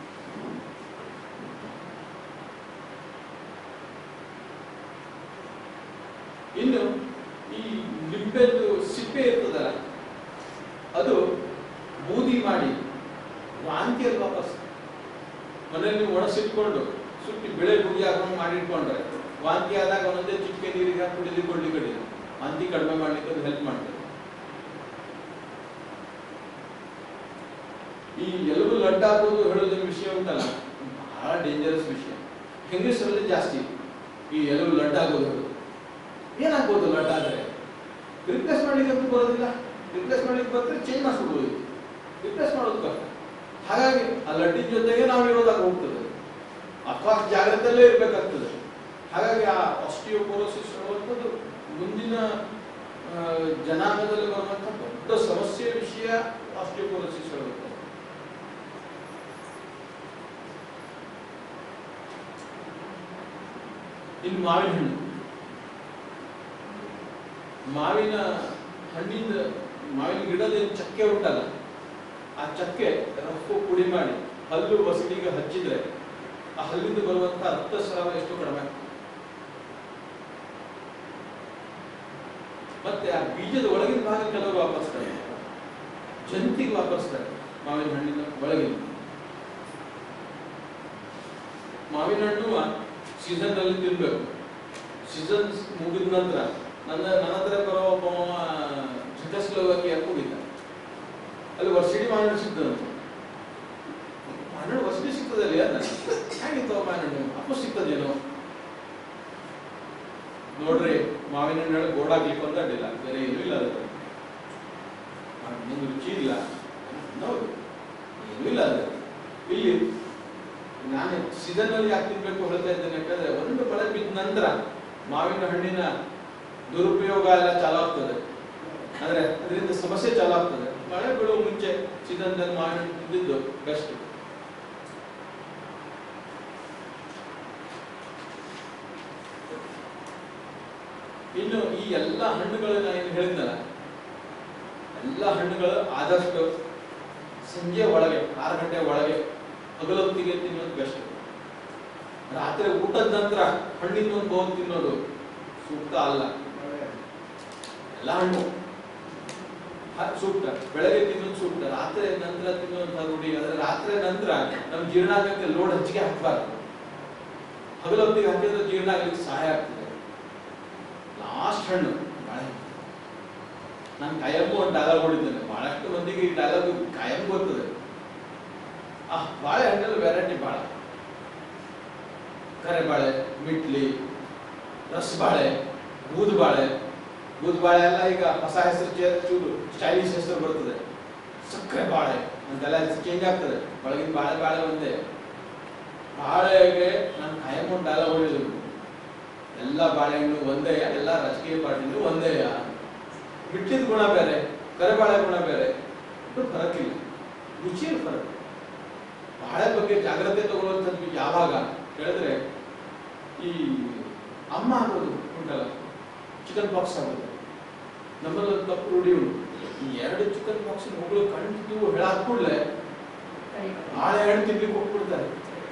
ಇನ್ನು ಈ ಲಿಂಬೆದ್ದು ಸಿಪ್ಪೆ ಇರ್ತದಲ್ಲ ಅದು ಬೂದಿ ಮಾಡಿ ವಾಂತಿಯಲ್ಲಿ ವಾಪಸ್ ಮನೆಯಲ್ಲಿ ನೀವು ಒಣಸಿಟ್ಕೊಂಡು ಸುಟ್ಟಿ ಬೆಳೆ ಬುಗಿ ಹಾಕೊಂಡು ಮಾಡಿಟ್ಕೊಂಡ್ರೆ ವಾಂತಿ ಆದಾಗ ಒಂದೊಂದೇ ಚಿಟಿಕೆ ನೀರಿಗೆ ಹಾಕಿ ಕುಡಿದು ಕೊಳ್ಳಿ ಕಡಿ ವಾಂತಿ ಕಡಿಮೆ ಮಾಡ್ಲಿಕ್ಕೆ ಅದು ಹೆಲ್ಪ್ ಮಾಡ್ತದೆ ಈ ಎಲುಬು ಲಡ್ಡಾಗೋದು ಹೇಳೋದ್ರ ವಿಷಯ ಉಂಟಲ್ಲ ಬಹಳ ಡೇಂಜರಸ್ ವಿಷಯ ಹೆಂಗಸರಲ್ಲಿ ಜಾಸ್ತಿ ಈ ಎಲುಬು ಲಡ್ಡಾಗೋದು ಹೇಳೋದು ಏನಾಗ್ಬೋದು ಲಡ್ಡಾದ್ರೆ ರಿಪ್ಲೇಸ್ ಮಾಡ್ಲಿಕ್ಕೆ ಅಂತೂ ಬರೋದಿಲ್ಲ ರಿಪ್ಲೇಸ್ ಮಾಡ್ಲಿಕ್ಕೆ ಬಂದ್ರೆ ಚೇಂಜ್ ಮಾಡಿಸ್ಬಿಡ್ಬೋದು ರಿಪ್ಲೇಸ್ ಮಾಡೋದು ಕಷ್ಟ ಹಾಗಾಗಿ ಆ ಲಡ್ಡಿನ ಜೊತೆಗೆ ನಾವು ಇರೋದಾಗ ಹೋಗ್ತದೆ ಅಥವಾ ಜಾಗ್ರತೆಯಲ್ಲೇ ಇರಬೇಕಾಗ್ತದೆ ಹಾಗಾಗಿ ಆ ಆಸ್ಟಿಯೋಪೋರೋಸಿಸ್ ಅನ್ನುವಂಥದ್ದು ಮುಂದಿನ ಆ, ಜನಾಂಗದಲ್ಲಿ ಬರುವಂಥ ದೊಡ್ಡ ಸಮಸ್ಯೆ ವಿಷಯ ಆಸ್ಟಿಯೋಪೋರೋಸಿಸ್ ಹೇಳುತ್ತೆ ಇನ್ನು ಮಾವಿನ ಹಣ್ಣು ಮಾವಿನ ಹಣ್ಣಿಂದ ಮಾವಿನ ಗಿಡದ ಏನ್ ಚಕ್ಕೆ ಉಂಟಲ್ಲ ಆ ಚಕ್ಕೆ ರಫು ಪುಡಿ ಮಾಡಿ ಹಲ್ಲು ಬಸಡಿಗೆ ಹಚ್ಚಿದ್ರೆ ಆ ಹಲ್ಲಿಂದ ಬರುವಂತ ರಕ್ತಸ್ರಾವ ಎಷ್ಟು ಕಡಿಮೆ ಆಗ್ತದೆ. ಮತ್ತೆ ಆ ಬೀಜದ ಒಳಗಿನ ಭಾಗ ಕೆಲವರು ವಾಪಸ್ತಾರೆ ಜಂತಿಗೆ ವಾಪಸ್ತಾರೆ ಮಾವಿನ ಹಣ್ಣಿನ ಒಳಗಿನ ಮಾವಿನ ಹಣ್ಣು ಸೀಸನ್ ಅಲ್ಲಿ ತಿನ್ಬೇಕು ಸೀಸನ್ ಮುಗಿದ ನಂತರ ನನ್ನ ನನ್ನ ಹತ್ರ ಬರೋ ಒಬ್ಬ ಚೆಕಸ್ಲೋವಾಕಿಯ ಹೋಗಿದ್ದ ಅಲ್ಲಿ ವರ್ಷಿಡಿ ಮಾವಿನ ಹಣ್ಣು ಸಿಗ್ತದಂತೆ ಮಾವಿನ ಹಣ್ಣು ವರ್ಷಿಡಿ ಸಿಗ್ತದಲ್ಲಿ ಅಲ್ಲ ಹೇಗಿತ್ತು ಮಾವಿನ ಹಣ್ಣು ಅಪ್ಪು ಸಿಗ್ತದೇನೋ ನೋಡ್ರಿ ಮಾವಿನ ಹಣ್ಣು ಗೋಡಾಗ್ಲಿಕ್ಕೆ ಒಂದು ಅಡ್ಡಿಲ್ಲ ಬೇರೆ ಏನೂ ಇಲ್ಲ ಅದಕ್ಕೆ ಮುಂದೆ ರುಚಿ ಇಲ್ಲ ಹೌದು ಏನೂ ಇಲ್ಲ ಅದು ಇಲ್ಲಿ ನಾನು ಸೀಸನ್ ಅಲ್ಲಿ ಯಾಕೆ ತಿನ್ಬೇಕು ಹೇಳ್ತಾ ಇದ್ದೇನೆ ಯಾಕಂದ್ರೆ ಒಂದು ಬೆಳೆ ಬಿದ್ದ ನಂತರ ಮಾವಿನ ಹಣ್ಣಿನ ದುರುಪಯೋಗ ಎಲ್ಲ ಚಾಲು ಆಗ್ತದೆ ಅಂದ್ರೆ ಅದರಿಂದ ಸಮಸ್ಯೆ ಚಾಲು ಆಗ್ತದೆ ಮಳೆ ಬೀಳುವ ಮುಂಚೆ ಸೀಸನ್ದಲ್ಲಿ ಮಾವಿನ ಹಣ್ಣು ತಿಂದಿದ್ದು ಬೆಸ್ಟ್ ಇನ್ನು ಈ ಎಲ್ಲ ಹಣ್ಣುಗಳನ್ನ ಏನು ಹೇಳಿದ್ನಲ್ಲ ಎಲ್ಲ ಹಣ್ಣುಗಳು ಆದಷ್ಟು ಸಂಜೆ ಒಳಗೆ ಆರು ಗಂಟೆ ಒಳಗೆ ಹಗಲೊತ್ತಿಗೆ ತಿನ್ನೋದು ಬೆಸ್ಟ್ ರಾತ್ರಿ ಊಟದ ನಂತರ ಹಣ್ಣಿನ ಒಂದು ಬಹು ತಿನ್ನೋದು ಸೂಕ್ತ ಅಲ್ಲ ಎಲ್ಲ ಹಣ್ಣು ಹ- ಸೂಕ್ತ ಬೆಳಗ್ಗೆ ತಿನ್ನೋದು ಸೂಕ್ತ ರಾತ್ರಿ ನಂತರ ತಿನ್ನುವಂತ ರೂಢಿ ಆದ್ರೆ ರಾತ್ರಿ ನಂತರ ನಮ್ ಜೀರ್ಣಾಂಗಕ್ಕೆ ಲೋಡ್ ಹೆಚ್ಚಿಗೆ ಹಾಕಬಾರ್ದು ಹಗಲೊತ್ತಿಗೆ ಹಾಕಿದ್ರೆ ಜೀರ್ಣ ಆಗ್ಲಿಕ್ಕೆ ಸಹಾಯ ಆಗ್ತದೆ ಹಣ್ಣು ಬಾಳೆಹಣ್ಣು ನಾನು ಕಾಯಂಬು ಒಂದು ಡೈಲಾಗ್ ಹೊಡಿದ್ದೇನೆ ಬಹಳಷ್ಟು ಮಂದಿಗೆ ಈ ಡೈಲಾಗ್ ಕಾಯಂ ಗೊತ್ತದೆ ಆ ಬಾಳೆಹಣ್ಣಲ್ಲಿ ವೆರೈಟಿ ಬಾಳೆ ಕರೆಬಾಳೆ ಮಿಟ್ಲಿ ರಸಬಾಳೆ ಬೂದುಬಾಳೆ ಬೂದುಬಾಳೆ ಎಲ್ಲ ಈಗ ಹೊಸ ಹೆಸರು ಚೇ- ಚೂರು ಸ್ಟೈಲಿಶ್ ಹೆಸರು ಬರ್ತದೆ ಸಕ್ಕರೆ ಬಾಳೆ ಅಂತೆಲ್ಲ ಚೇಂಜ್ ಆಗ್ತದೆ ಒಳಗಿನ ಬಾಳೆ ಬಾಳೆ ಒಂದೇ ಬಾಳೆಗೆ ನಾನು ಕಾಯಂ ಒಂದು ಡೈಲಾಗ್ ಹೊಡಿದ್ರು ಎಲ್ಲ ಬಾಳೆಹಣ್ಣು ಒಂದೇ ಎಲ್ಲ ರಾಜಕೀಯ ಪಾರ್ಟಿನೂ ಒಂದೇ ಬಿಟ್ಟಿದ ಗುಣ ಬೇರೆ ಕರೆಬಾಳೆ ಗುಣ ಬೇರೆ ಇದು ಫರಕ್ ಇಲ್ಲ ರುಚಿಯಲ್ಲಿ ಫರಕ್ ಬಾಳೆ ಬಗ್ಗೆ ಜಾಗ್ರತೆ ತಗೊಳ್ಳುವಂಥದ್ದು ಯಾವಾಗ ಹೇಳಿದ್ರೆ ಈ ಅಮ್ಮ ಆಗೋದು ಉಂಟಲ್ಲ ಚಿಕನ್ ಬಾಕ್ಸ್ ಆಗೋದು ನಮ್ಮಲ್ಲಿ ಒಂದು ತಪ್ಪು ರೂಢಿ ಉಂಟು ಈ ಎರಡು ಚಿಕನ್ ಬಾಕ್ಸ್ ಮಗಳು ಕಂಟಿನ್ಯೂ ಹೇಳಾದ ಕೂಡಲೇ ಬಾಳೆಹಣ್ಣು ತಿನ್ಲಿಕ್ಕೆ ಹೋಗ್ಬಿಡ್ತಾರೆ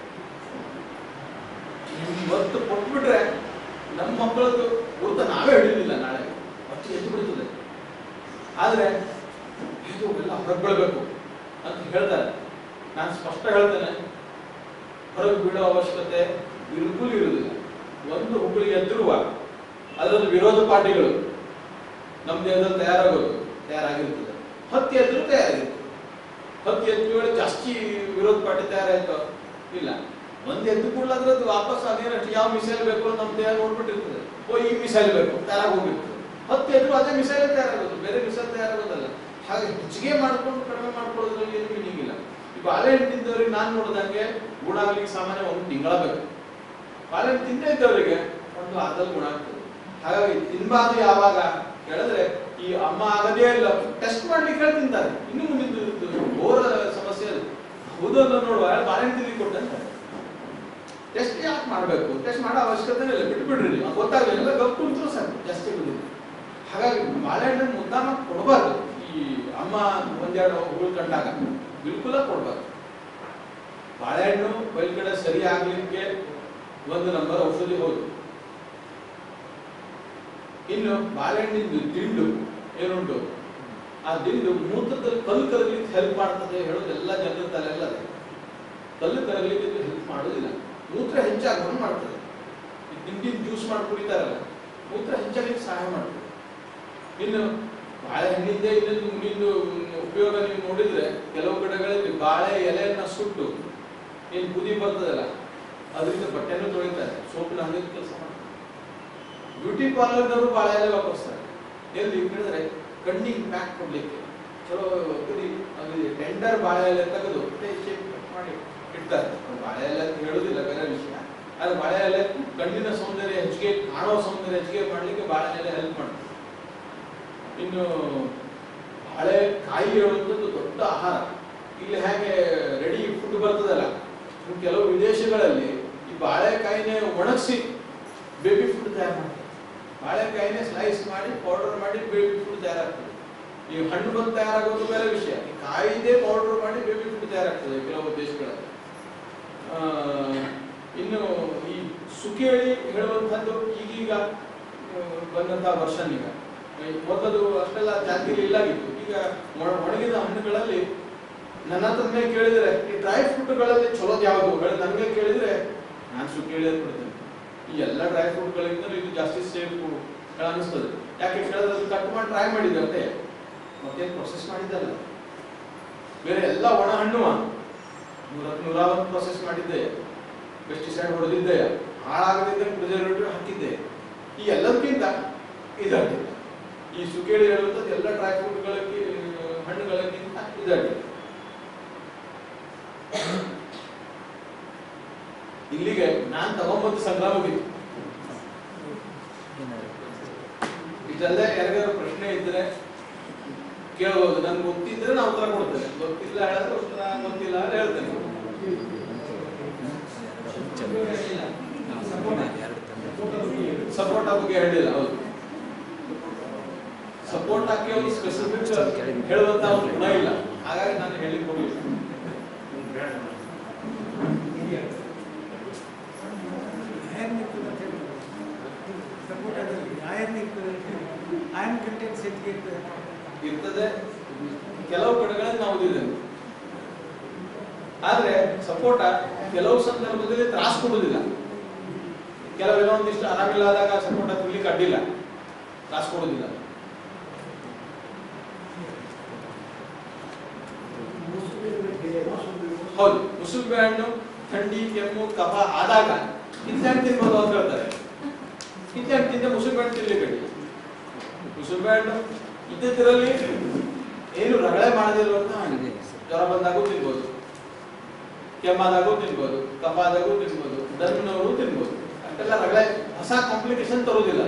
ಇವತ್ತು ಕೊಟ್ಬಿಟ್ರೆ ನಮ್ಮ ಮಕ್ಕಳದ್ದು ಗುರುತ ನಾವೇ ಹಿಡಿಯೋದಿಲ್ಲ ನಾಳೆ ಮತ್ತೆ ಎದ್ದು ಬಿಡ್ತದೆ ಆದ್ರೆ ಇದು ಎಲ್ಲ ಹೊರಗೆ ಬೀಳ್ಬೇಕು ಅಂತ ಹೇಳ್ತಾರೆ ನಾನು ಸ್ಪಷ್ಟ ಹೇಳ್ತೇನೆ ಹೊರಗೆ ಬೀಳೋ ಅವಶ್ಯಕತೆ ಬಿಲ್ಕುಲ್ ಇರುವುದಿಲ್ಲ ಒಂದು ಹುಬ್ಬಳ್ಳಿ ಎದ್ರುವ ಅದರಲ್ಲಿ ವಿರೋಧ ಪಾರ್ಟಿಗಳು ನಮ್ಮ ದೇಹದಲ್ಲಿ ತಯಾರಾಗೋದು ತಯಾರಾಗಿರ್ತದೆ ಹತ್ತಿ ಎದ್ರು ತಯಾರಾಗಿರ್ತದೆ ಹತ್ತಿ ಎದ್ದು ವೇಳೆ ಜಾಸ್ತಿ ವಿರೋಧ ಪಾರ್ಟಿ ತಯಾರಾಯ್ತು ಇಲ್ಲ ಒಂದ್ ಎದ್ದು ಕೂಡಲೇ ಅದ್ರದ್ದು ವಾಪಸ್ ಅದೇನಷ್ಟು ಯಾವ ಮಿಸೈಲ್ ಬೇಕು ಅಂತ ನಮ್ಮ ದೇಹ ನೋಡ್ಬಿಟ್ಟಿರ್ತದೆ ಓ ಈ ಮಿಸೈಲ್ ಬೇಕು ತಯಾರಾಗಿ ಹೋಗಿರ್ತದೆ ಹತ್ತಿ ಎದ್ರು ಅದೇ ಮಿಸೈಲ್ ತಯಾರಾಗೋದು ಬೇರೆ ಮಿಸೈಲ್ ತಯಾರಾಗೋದಲ್ಲ ಹಾಗೆ ಹೆಚ್ಚಿಗೆ ಮಾಡ್ಕೊಂಡು ಕಡಿಮೆ ಮಾಡ್ಕೊಳ್ಳೋದ್ರಲ್ಲಿ ಏನು ಮೀನಿಂಗ್ ಇಲ್ಲ ಈ ಬಾಳೆಹಣ್ಣು ತಿಂದವ್ರಿಗೆ ನಾನು ನೋಡ್ದಂಗೆ ಗುಣ ಆಗ್ಲಿಕ್ಕೆ ಸಾಮಾನ್ಯ ಒಂದು ತಿಂಗಳ ಬೇಕು ಬಾಳೆಹಣ್ಣು ತಿಂದೇ ಇದ್ದವರಿಗೆ ಒಂದು ಅರ್ಧದಲ್ಲಿ ಗುಣ ಆಗ್ತದೆ ಹಾಗಾಗಿ ತಿನ್ಬಾರ್ದು ಯಾವಾಗ ಹೇಳಿದ್ರೆ ಈ ಅಮ್ಮ ಆಗದೇ ಇಲ್ಲ ಟೆಸ್ಟ್ ಮಾಡ್ಲಿಕ್ಕೆ ಹೇಳಿ ತಿಂತಾರೆ ಇನ್ನು ಮುಂದಿನ ಘೋರ ಸಮಸ್ಯೆ ಅದು ಹೌದು ಅಂತ ನೋಡುವ ಬಾಳೆಹಣ್ಣು ತಿನ್ಲಿಕ್ಕೆ ಕೊಟ್ಟಂತಾರೆ ಟೆಸ್ಟ್ ಯಾಕೆ ಮಾಡಬೇಕು ಟೆಸ್ಟ್ ಮಾಡೋ ಅವಶ್ಯಕತೆ ಇಲ್ಲ ಬಿಟ್ಬಿಡ್ರಿ ನೀವು ಅದು ಗೊತ್ತಾಗಲಿಲ್ಲ ಗಪ್ ಕುಂತ್ರು ಸಾಕು ಜಾಸ್ತಿ ಬಂದಿದೆ ಹಾಗಾಗಿ ಬಾಳೆಹಣ್ಣು ಮುದ್ದಾಮ ಕೊಡಬಾರ್ದು ಈ ಅಮ್ಮ ಒಂದೆರಡು ಹುಳು ಕಂಡಾಗ ಬಿಲ್ಕುಲ ಕೊಡಬಾರ್ದು ಬಾಳೆಹಣ್ಣು ಬಯಲ್ಗಡೆ ಸರಿ ಆಗ್ಲಿಕ್ಕೆ ಒಂದು ನಂಬರ್ ಔಷಧಿ ಹೌದು ಇನ್ನು ಬಾಳೆಹಣ್ಣಿಂದು ದಿಂಡು ಏನುಂಟು ಆ ದಿಂಡು ಮೂತ್ರದಲ್ಲಿ ಕಲ್ಲು ಕರಗಲಿಕ್ಕೆ ಹೆಲ್ಪ್ ಮಾಡ್ತದೆ ಹೇಳೋದು ಎಲ್ಲ ಜನರ ತಲೆಲ್ಲ ಅದೇ ಕಲ್ಲು ಕರಗಲಿಕ್ಕೆ ಹೆಲ್ಪ್ ಮಾಡೋದಿಲ್ಲ ಮೂತ್ರ ಹೆಚ್ಚಾಗಿ ಮಾಡ್ತದೆ ಈ ದಿಂಡಿನ ಜ್ಯೂಸ್ ಮಾಡಿ ಕುಡಿತಾರಲ್ಲ ಮೂತ್ರ ಹೆಚ್ಚಾಗಲಿಕ್ಕೆ ಸಹಾಯ ಮಾಡ್ತದೆ ಇನ್ನು ಬಾಳೆಹಣ್ಣಿಂದ ಇನ್ನೊಂದು ಮುಂದಿನ ಉಪಯೋಗ ನೀವು ನೋಡಿದ್ರೆ ಕೆಲವು ಕಡೆಗಳಲ್ಲಿ ಬಾಳೆ ಎಲೆಯನ್ನ ಸುಟ್ಟು ಏನು ಬುದಿ ಬರ್ತದಲ್ಲ ಅದರಿಂದ ಬಟ್ಟೆನೂ ತೊಳಿತಾರೆ ಸೋಪಿನ ಹಂಗೆ ಕೆಲಸ ಮಾಡ್ತಾರೆ ಬ್ಯೂಟಿ ಪಾರ್ಲರ್ನವರು ಬಾಳೆ ಎಲೆ ವಾಪಸ್ತಾರೆ ಎಲ್ಲಿ ಹೇಳಿದ್ರೆ ಕಣ್ಣಿಗೆ ಪ್ಯಾಕ್ ಕೊಡ್ಲಿಕ್ಕೆ ಚಲೋ ಕುದಿ ಅದು ಟೆಂಡರ್ ಬಾಳೆ ಎಲೆ ತೆಗೆದು ಶೇಪ್ ಮಾಡಿ ಇಡ್ತಾರೆ ಅದು ಬಾಳೆ ಎಲೆ ಅಂತ ಹೇಳುದಿಲ್ಲ ಬೇರೆ ವಿಷಯ ಆದ್ರೆ ಬಾಳೆ ಎಲೆ ಕಣ್ಣಿನ ಸೌಂದರ್ಯ ಹೆಚ್ಚಿಗೆ ಕಾಣೋ ಸೌಂದರ್ಯ ಹೆಚ್ಚಿಗೆ ಮಾಡ್ಲಿಕ್ಕೆ ಬಾಳೆ ಎಲೆ ಹೆಲ್ಪ್ ಮಾಡ್ತಾರೆ ಇನ್ನು ಬಾಳೆ ಕಾಯಿ ಹೇಳುವಂಥದ್ದು ದೊಡ್ಡ ಆಹಾರ ಇಲ್ಲಿ ಹೇಗೆ ರೆಡಿ ಫುಡ್ ಬರ್ತದಲ್ಲ ಇನ್ನು ಕೆಲವು ವಿದೇಶಗಳಲ್ಲಿ ಈ ಬಾಳೆಕಾಯಿನೇ ಒಣಗಿಸಿ ಬೇಬಿ ಫುಡ್ ತಯಾರು ಮಾಡ್ತಾರೆ ಬಾಳೆಕಾಯಿನೇ ಸ್ಲೈಸ್ ಮಾಡಿ ಪೌಡರ್ ಮಾಡಿ ಬೇಬಿ ಫುಡ್ ತಯಾರಾಗ್ತದೆ ಈ ಹಣ್ಣು ಬಂದು ತಯಾರಾಗೋದು ಬೇರೆ ವಿಷಯ ಈ ಕಾಯಿದೇ ಪೌಡರ್ ಮಾಡಿ ಬೇಬಿ ಫುಡ್ ತಯಾರಾಗ್ತದೆ ಕೆಲವು ದೇಶಗಳಲ್ಲಿ ಆ, ಇನ್ನು ಈ ಸುಕೇಳಿ ಹೇಳುವಂಥದ್ದು ಈಗೀಗ ಆ, ಬಂದಂತ ವರ್ಷನ್ ಈಗ ಈ ಮೊದಲು ಅಷ್ಟೆಲ್ಲ ಜಾತಿ ಇಲ್ಲಾಗಿತ್ತು ಈಗ ಒಣ- ಒಣಗಿದ ಹಣ್ಣುಗಳಲ್ಲಿ ನನ್ನ ಹತ್ರ ಮೇಲೆ ಕೇಳಿದ್ರೆ ಈ ಡ್ರೈ ಫ್ರೂಟ್ಗಳಲ್ಲಿ ಚಲೋದು ಯಾವುದು ಹೇಳಿ ನನಗೆ ಕೇಳಿದ್ರೆ ನಾನು ಸುಕೇಳಿ ಅಂತ ಬಿಡ್ತೇನೆ ಈ ಎಲ್ಲ ಡ್ರೈ ಫ್ರೂಟ್ಗಳಿಂದ ಇದು ಜಾಸ್ತಿ ಸೇಫ್ ಅನಿಸ್ತದೆ ಯಾಕೆ ಕೇಳಿದ್ರೆ ಅದು ಕಟ್ ಮಾಡಿ ಟ್ರೈ ಮಾಡಿದಂತೆ ಮತ್ತೇನು ಪ್ರೊಸೆಸ್ ಮಾಡಿದ್ದಲ್ಲ ಬೇರೆ ಎಲ್ಲ ಒಣ ಹಣ್ಣು ನೂರ ನೂರ ಒಂದು ಪ್ರೊಸೆಸ್ ಮಾಡಿದ್ದೆ ಪೆಸ್ಟಿಸೈಡ್ ಹೊಡೆದಿದ್ದೆ ಹಾಳಾಗದಿದ್ದ ಪ್ರಿಸರ್ವೇಟಿವ್ ಹಾಕಿದ್ದೆ ಈ ಎಲ್ಲದಕ್ಕಿಂತ ಇದಾಗಿದೆ ಈ ಸುಕೇಳಿ ಹೇಳುವಂಥದ್ದು ಎಲ್ಲ ಡ್ರೈ ಫ್ರೂಟ್ಗಳಿಗೆ ಹಣ್ಣುಗಳಕ್ಕಿಂತ ಇದಾಗಿದೆ ಇಲ್ಲಿಗೆ ನಾನ್ ತಗೊಂಬಂದು ಸಂಗ್ರಹ ಮುಗಿತು ಇದಲ್ಲದೆ ಯಾರಿಗಾದ್ರು ಪ್ರಶ್ನೆ ಇದ್ರೆ ಕೇಳ್ಬೋದು ನನ್ಗೆ ಗೊತ್ತಿದ್ರೆ ನಾನು ಉತ್ತರ ಕೊಡ್ತೇನೆ ಗೊತ್ತಿಲ್ಲ ಹೇಳಿದ್ರೆ ಉತ್ತರ ಗೊತ್ತಿಲ್ಲ ಅಂದ್ರೆ ಹೇಳ್ತೇನೆ ಸಪೋರ್ಟ್ ಬಗ್ಗೆ ಹೇಳಿಲ್ಲ ಹೌದು ಸಪೋರ್ಟ್ ಹಾಕಿ ಒಂದು ಸ್ಪೆಸಿಫಿಕ್ ಹೇಳುವಂತ ಒಂದು ಗುಣ ಇಲ್ಲ ಹಾಗಾಗಿ ನಾನು ಹೇಳಿಕ್ ಹೋಗಿಲ್ಲ ಆಯನ್ ಕಂಟೆಂಟ್ಸ್ ಹೆಚ್ಚಿಗೆ ಇರ್ತದೆ ಇರ್ತದೆ ಕೆಲವು ಕಡೆಗಳಲ್ಲಿ ನಾವು ಓದಿದ್ದೇವೆ ಆದ್ರೆ ಸಪೋಟ ಕೆಲವು ಸಂದರ್ಭದಲ್ಲಿ ತ್ರಾಸ ಕೊಡುವುದಿಲ್ಲ ಕೆಲವೆಲ್ಲ ಒಂದಿಷ್ಟು ಆರಾಮಿಲ್ಲದಾಗ ಸಪೋಟ ತಿನ್ಲಿಕ್ಕೆ ಅಡ್ಡಿಲ್ಲ ತ್ರಾಸ ಕೊಡೋದಿಲ್ಲ ಹೌದು ಮುಸುಲ್ಬೆ ಹಣ್ಣು ಥಂಡಿ ಕೆಮ್ಮು ಕಫ ಆದಾಗ ಕಿತ್ತಣ್ಣು ತಿನ್ಬೋದು ಅಂತ ಹೇಳ್ತಾರೆ ಕಿತ್ತಣ್ಣು ತಿಂದ ಮುಸುಲ್ಬೆ ಹಣ್ಣು ತಿನ್ಲಿಕ್ಕೆ ಮುಸುಲ್ಬೆ ಹಣ್ಣು ಇದ್ದಿದ್ದರಲ್ಲಿ ಏನು ರಗಳೆ ಮಾಡದಿರುವಂತ ಹಣ್ಣು ಜ್ವರ ಬಂದಾಗೂ ತಿನ್ಬೋದು ಕೆಮ್ಮಾದಾಗೂ ತಿನ್ಬೋದು ಕಫ ಆದಾಗೂ ತಿನ್ಬೋದು ದರ್ಮಿನವರು ತಿನ್ಬೋದು ಅಷ್ಟೆಲ್ಲ ರಗಳೆ ಹೊಸ ಕಾಂಪ್ಲಿಕೇಶನ್ ತರೋದಿಲ್ಲ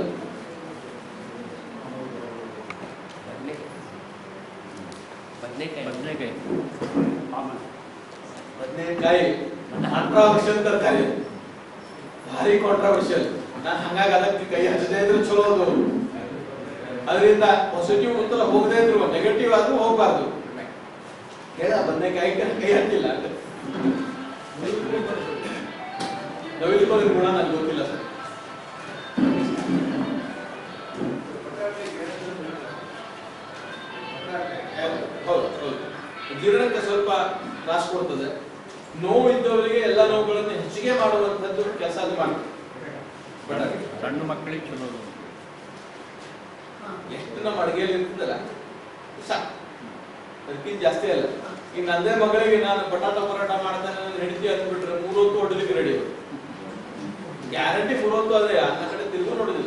ಬದನೆಕಾಯಿ ಬದನೆಕಾಯಿ ಬದನೆಕಾಯಿ ಕಾಂಟ್ರಾವರ್ಷಿಯಲ್ ತರಕಾರಿ ಭಾರಿ ಕಾಂಟ್ರಾವರ್ಷಿಯಲ್ ನಾನು ಹಂಗಾಗಿ ಅದಕ್ಕೆ ಕೈ ಹಚ್ಚದೇ ಇದ್ರೆ ಚಲೋ ಅದು ಅದರಿಂದ ಪಾಸಿಟಿವ್ ಉತ್ತರ ಹೋಗದೇ ಇದ್ರು ನೆಗೆಟಿವ್ ಆದ್ರೂ ಹೋಗ್ಬಾರ್ದು ಕೇಳ ಬದನೆಕಾಯಿ ಕೈ ಹಚ್ಚಿಲ್ಲ ನವಿಲುಕೋಲಿ ಗುಣ ನನಗೆ ಗೊತ್ತಿಲ್ಲ ಸರ್ ಹೌದು ಹೌದು ಜೀರ್ಣಕ್ಕೆ ಸ್ವಲ್ಪ ತ್ರಾಸ ಕೊಡ್ತದೆ ನೋವು ಇದ್ದವರಿಗೆ ಎಲ್ಲ ನೋವುಗಳನ್ನು ಹೆಚ್ಚಿಗೆ ಮಾಡುವಂಥದ್ದು ಕೆಲಸ ಅದು ಮಾಡ್ತದೆ ಬಟಾಟೆ ಸಣ್ಣ ಮಕ್ಕಳಿಗೆ ಚಲೋ ಅದು. ಎಷ್ಟು ನಮ್ಮ ಅಡಿಗೆಯಲ್ಲಿ ಇರ್ತದಲ್ಲ ಸಾಕು ಅದಕ್ಕಿಂತ ಜಾಸ್ತಿ ಅಲ್ಲ ಈಗ ನಂದೇ ಮಗಳಿಗೆ ನಾನು ಬಟಾಟ ಪರೋಟ ಮಾಡ್ತಾನೆ ನನ್ನ ಹೆಂಡತಿ ಅಂದ್ಬಿಟ್ರೆ ಮೂರು ಹೊತ್ತು ಹೊಡ್ಲಿಕ್ಕೆ ರೆಡಿ ಗ್ಯಾರಂಟಿ ಮೂರು ಹೊತ್ತು ಅದೇ ಅನ್ನ ಕಡೆ ತಿರುಗು ನೋಡುದಿಲ್ಲ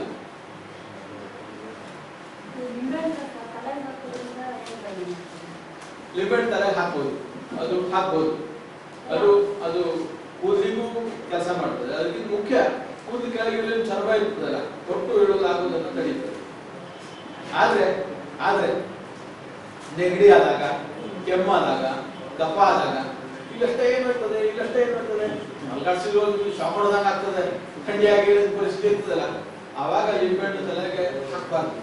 ಲಿಮಿಟ್ ತರ ಹಾಕ್ಬೋದು ಅದು ಹಾಕ್ಬೋದು ಅದು ಅದು ಕೂದಲಿಗೂ ಕೆಲಸ ಮಾಡ್ತದೆ ಅದಕ್ಕಿಂತ ಮುಖ್ಯ ಕೂದಲು ಕೆಳಗೆ ಇಳಿಯಲು ಚರ್ಮ ಇರ್ತದಲ್ಲ ತೊಟ್ಟು ಇಳುವುದಾಗುವುದನ್ನು ತಡೀತದೆ ಆದ್ರೆ ಆದ್ರೆ ನೆಗಡಿ ಆದಾಗ ಕೆಮ್ಮಾದಾಗ ಕಫ ಆದಾಗ ಇಲ್ಲಷ್ಟೇ ಏನು ಇರ್ತದೆ ಇಲ್ಲಷ್ಟೇ ಏನು ಇರ್ತದೆ ಮಲ್ಕಾಡ್ಸಿದ್ರು ಒಂದು ಶಾಪ್ ಹೊಡೆದಂಗೆ ಆಗ್ತದೆ ಥಂಡಿಯಾಗಿ ಇಳಿದ ಪರಿಸ್ಥಿತಿ ಇರ್ತದಲ್ಲ ಆವಾಗ ಲಿಂಬೆಹಣ್ಣು ತಲೆಗೆ ಹಾಕ್ಬಾರ್ದು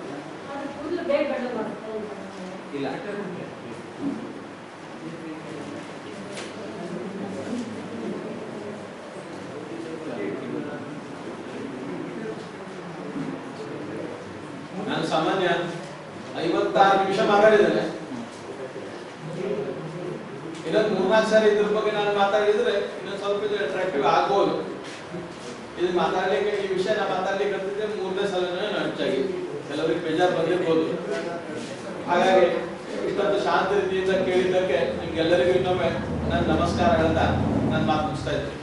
ಇಲ್ಲ ನಾನು ಸಾಮಾನ್ಯ ಐವತ್ತಾರು ನಿಮಿಷ ಮಾತಾಡಿದ್ದೇನೆ ಇನ್ನೊಂದು ಮೂರ್ನಾಲ್ಕು ಸಾರಿ ಇದ್ರ ಬಗ್ಗೆ ನಾನು ಮಾತಾಡಿದ್ರೆ ಇನ್ನೊಂದು ಸ್ವಲ್ಪ ಇದು ಅಟ್ರಾಕ್ಟಿವ್ ಆಗ್ಬೋದು ಇದು ಮಾತಾಡ್ಲಿಕ್ಕೆ ಈ ವಿಷಯ ನಾನು ಮಾತಾಡ್ಲಿಕ್ಕೆ ಅಂತಿದ್ದೆ ಮೂರನೇ ಸಲನೇ ನಾನು ಹೆಚ್ಚಾಗಿ ಕೆಲವರಿಗೆ ಬೇಜಾರು ಬಂದಿರ್ಬೋದು ಹಾಗಾಗಿ ಇಷ್ಟೊಂದು ಶಾಂತ ರೀತಿಯಿಂದ ಕೇಳಿದ್ದಕ್ಕೆ ನಿಮ್ಗೆಲ್ಲರಿಗೂ ಇನ್ನೊಮ್ಮೆ ನಾನು ನಮಸ್ಕಾರ ಹೇಳ್ತಾ ನಾನು ಮಾತು ಮುಗಿಸ್ತಾ ಇದ್ದೆ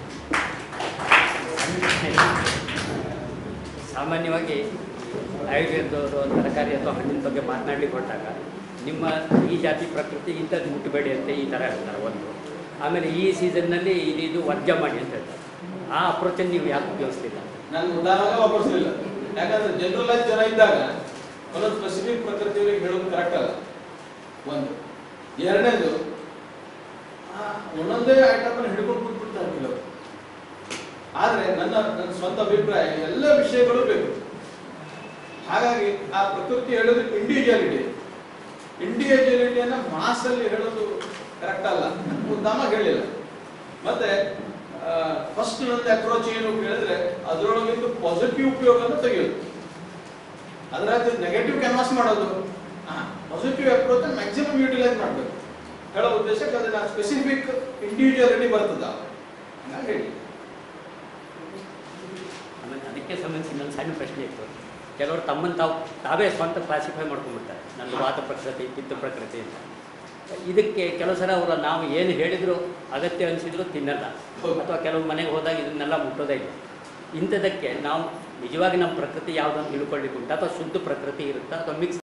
ಸಾಮಾನ್ಯವಾಗಿ ಆಯುರ್ವೇದದವರು ತರಕಾರಿ ಅಥವಾ ಹಣ್ಣಿನ ಬಗ್ಗೆ ಮಾತನಾಡ್ಲಿಕ್ಕೆ ಹೊರಟಾಗ ನಿಮ್ಮ ಈ ಜಾತಿ ಪ್ರಕೃತಿ ಇಂಥದ್ದು ಮುಟ್ಟಬೇಡಿ ಅಂತ ಈ ಥರ ಹೇಳ್ತಾರೆ ಒಂದು ಆಮೇಲೆ ಈ ಸೀಸನ್ನಲ್ಲಿ ಇದು ಇದು ವರ್ಜ ಮಾಡಿ ಅಂತ ಹೇಳ್ತಾರೆ ಆ ಅಪ್ರೋಚನ್ನು ನೀವು ಯಾಕೆ ಉಪಯೋಗಿಸ್ಲಿಲ್ಲ ನಾನು ಉದಾಹರಣೆ ವಾಪರ್ಸಲಿಲ್ಲ ಯಾಕಂದ್ರೆ ಜನರಲ್ ಆಗಿ ಜನ ಇದ್ದಾಗ ಒಂದೊಂದು ಸ್ಪೆಸಿಫಿಕ್ ಪ್ರಕೃತಿಯವರಿಗೆ ಹೇಳೋದು ಕರೆಕ್ಟ್ ಅಲ್ಲ ಒಂದು ಎರಡನೇದು ಆ, ಒಂದೊಂದೇ ಐಟಮ್ ಅನ್ನು ಹಿಡ್ಕೊಂಡು ಕೂತ್ಬಿಡ್ತಾರೆ ಕೆಲವರು ಆದ್ರೆ ನನ್ನ ನನ್ನ ಸ್ವಂತ ಅಭಿಪ್ರಾಯ ಎಲ್ಲ ವಿಷಯಗಳು ಬೇಕು ಹಾಗಾಗಿ ಆ ಪ್ರಕೃತಿ ಹೇಳೋದು ಇಂಡಿವಿಜುವಾಲಿಟಿ ಇಂಡಿವಿಜುವಾಲಿಟಿಯನ್ನ ಮಾಸ್ ಅಲ್ಲಿ ಹೇಳೋದು ಕರೆಕ್ಟ್ ಅಲ್ಲ ಉದ್ದಾಮಾಗಿ ಹೇಳಿಲ್ಲ ಮತ್ತೆ ಫಸ್ಟ್ ನಂದು ಅಪ್ರೋಚ್ ಏನು ಕೇಳಿದ್ರೆ ಅದರೊಳಗಿಂದು ಪಾಸಿಟಿವ್ ಉಪಯೋಗನ ತೆಗೆಯೋದು ಅದ್ರಾಗ ನೆಗೆಟಿವ್ ಕ್ಯಾನ್ವಾಸ್ ಮಾಡೋದು ಪಾಸಿಟಿವ್ ಅಪ್ರೋಚ್ ಮ್ಯಾಕ್ಸಿಮಮ್ ಯೂಟಿಲೈಸ್ ಮಾಡಬೇಕು ಹೇಳೋ ಉದ್ದೇಶಕ್ಕೆ ಅದನ್ನ ಸ್ಪೆಸಿಫಿಕ್ ಇಂಡಿವಿಜುವಾಲಿಟಿ ಬರ್ತದ ಹಂಗಾಗಿ ಹೇಳಿ ಆಮೇಲೆ ಅದಕ್ಕೆ ಸಂಬಂಧಿಸಿ ನನ್ನ ಸಣ್ಣ ಪ್ರಶ್ನೆ ಇತ್ತು ಕೆಲವರು ತಮ್ಮನ್ನು ತಾವು ತಾವೇ ಸ್ವಂತ ಕ್ಲಾಸಿಫೈ ಮಾಡ್ಕೊಂಡ್ಬಿಡ್ತಾರೆ ನನ್ನ ವಾತ ಪ್ರಕೃತಿ ಪಿತ್ತ ಪ್ರಕೃತಿ ಅಂತ ಇದಕ್ಕೆ ಕೆಲವು ಸಲ ಅವರು ನಾವು ಏನು ಹೇಳಿದ್ರು ಅಗತ್ಯ ಅನಿಸಿದ್ರು ತಿನ್ನಲ್ಲ ಹೌದು. ಅಥವಾ ಕೆಲವು ಮನೆಗೆ ಹೋದಾಗ ಇದನ್ನೆಲ್ಲ ಮುಟ್ಟೋದೇ ಇಲ್ಲ ಇಂಥದಕ್ಕೆ ನಾವು ನಿಜವಾಗಿ ನಮ್ಮ ಪ್ರಕೃತಿ ಯಾವುದನ್ನು ತಿಳ್ಕೊಳ್ಳಿಕ್ಕೆ ಉಂಟು ಅಥವಾ ಶುದ್ಧ ಪ್ರಕೃತಿ ಇರುತ್ತಾ ಅಥವಾ ಮಿಕ್ಸ್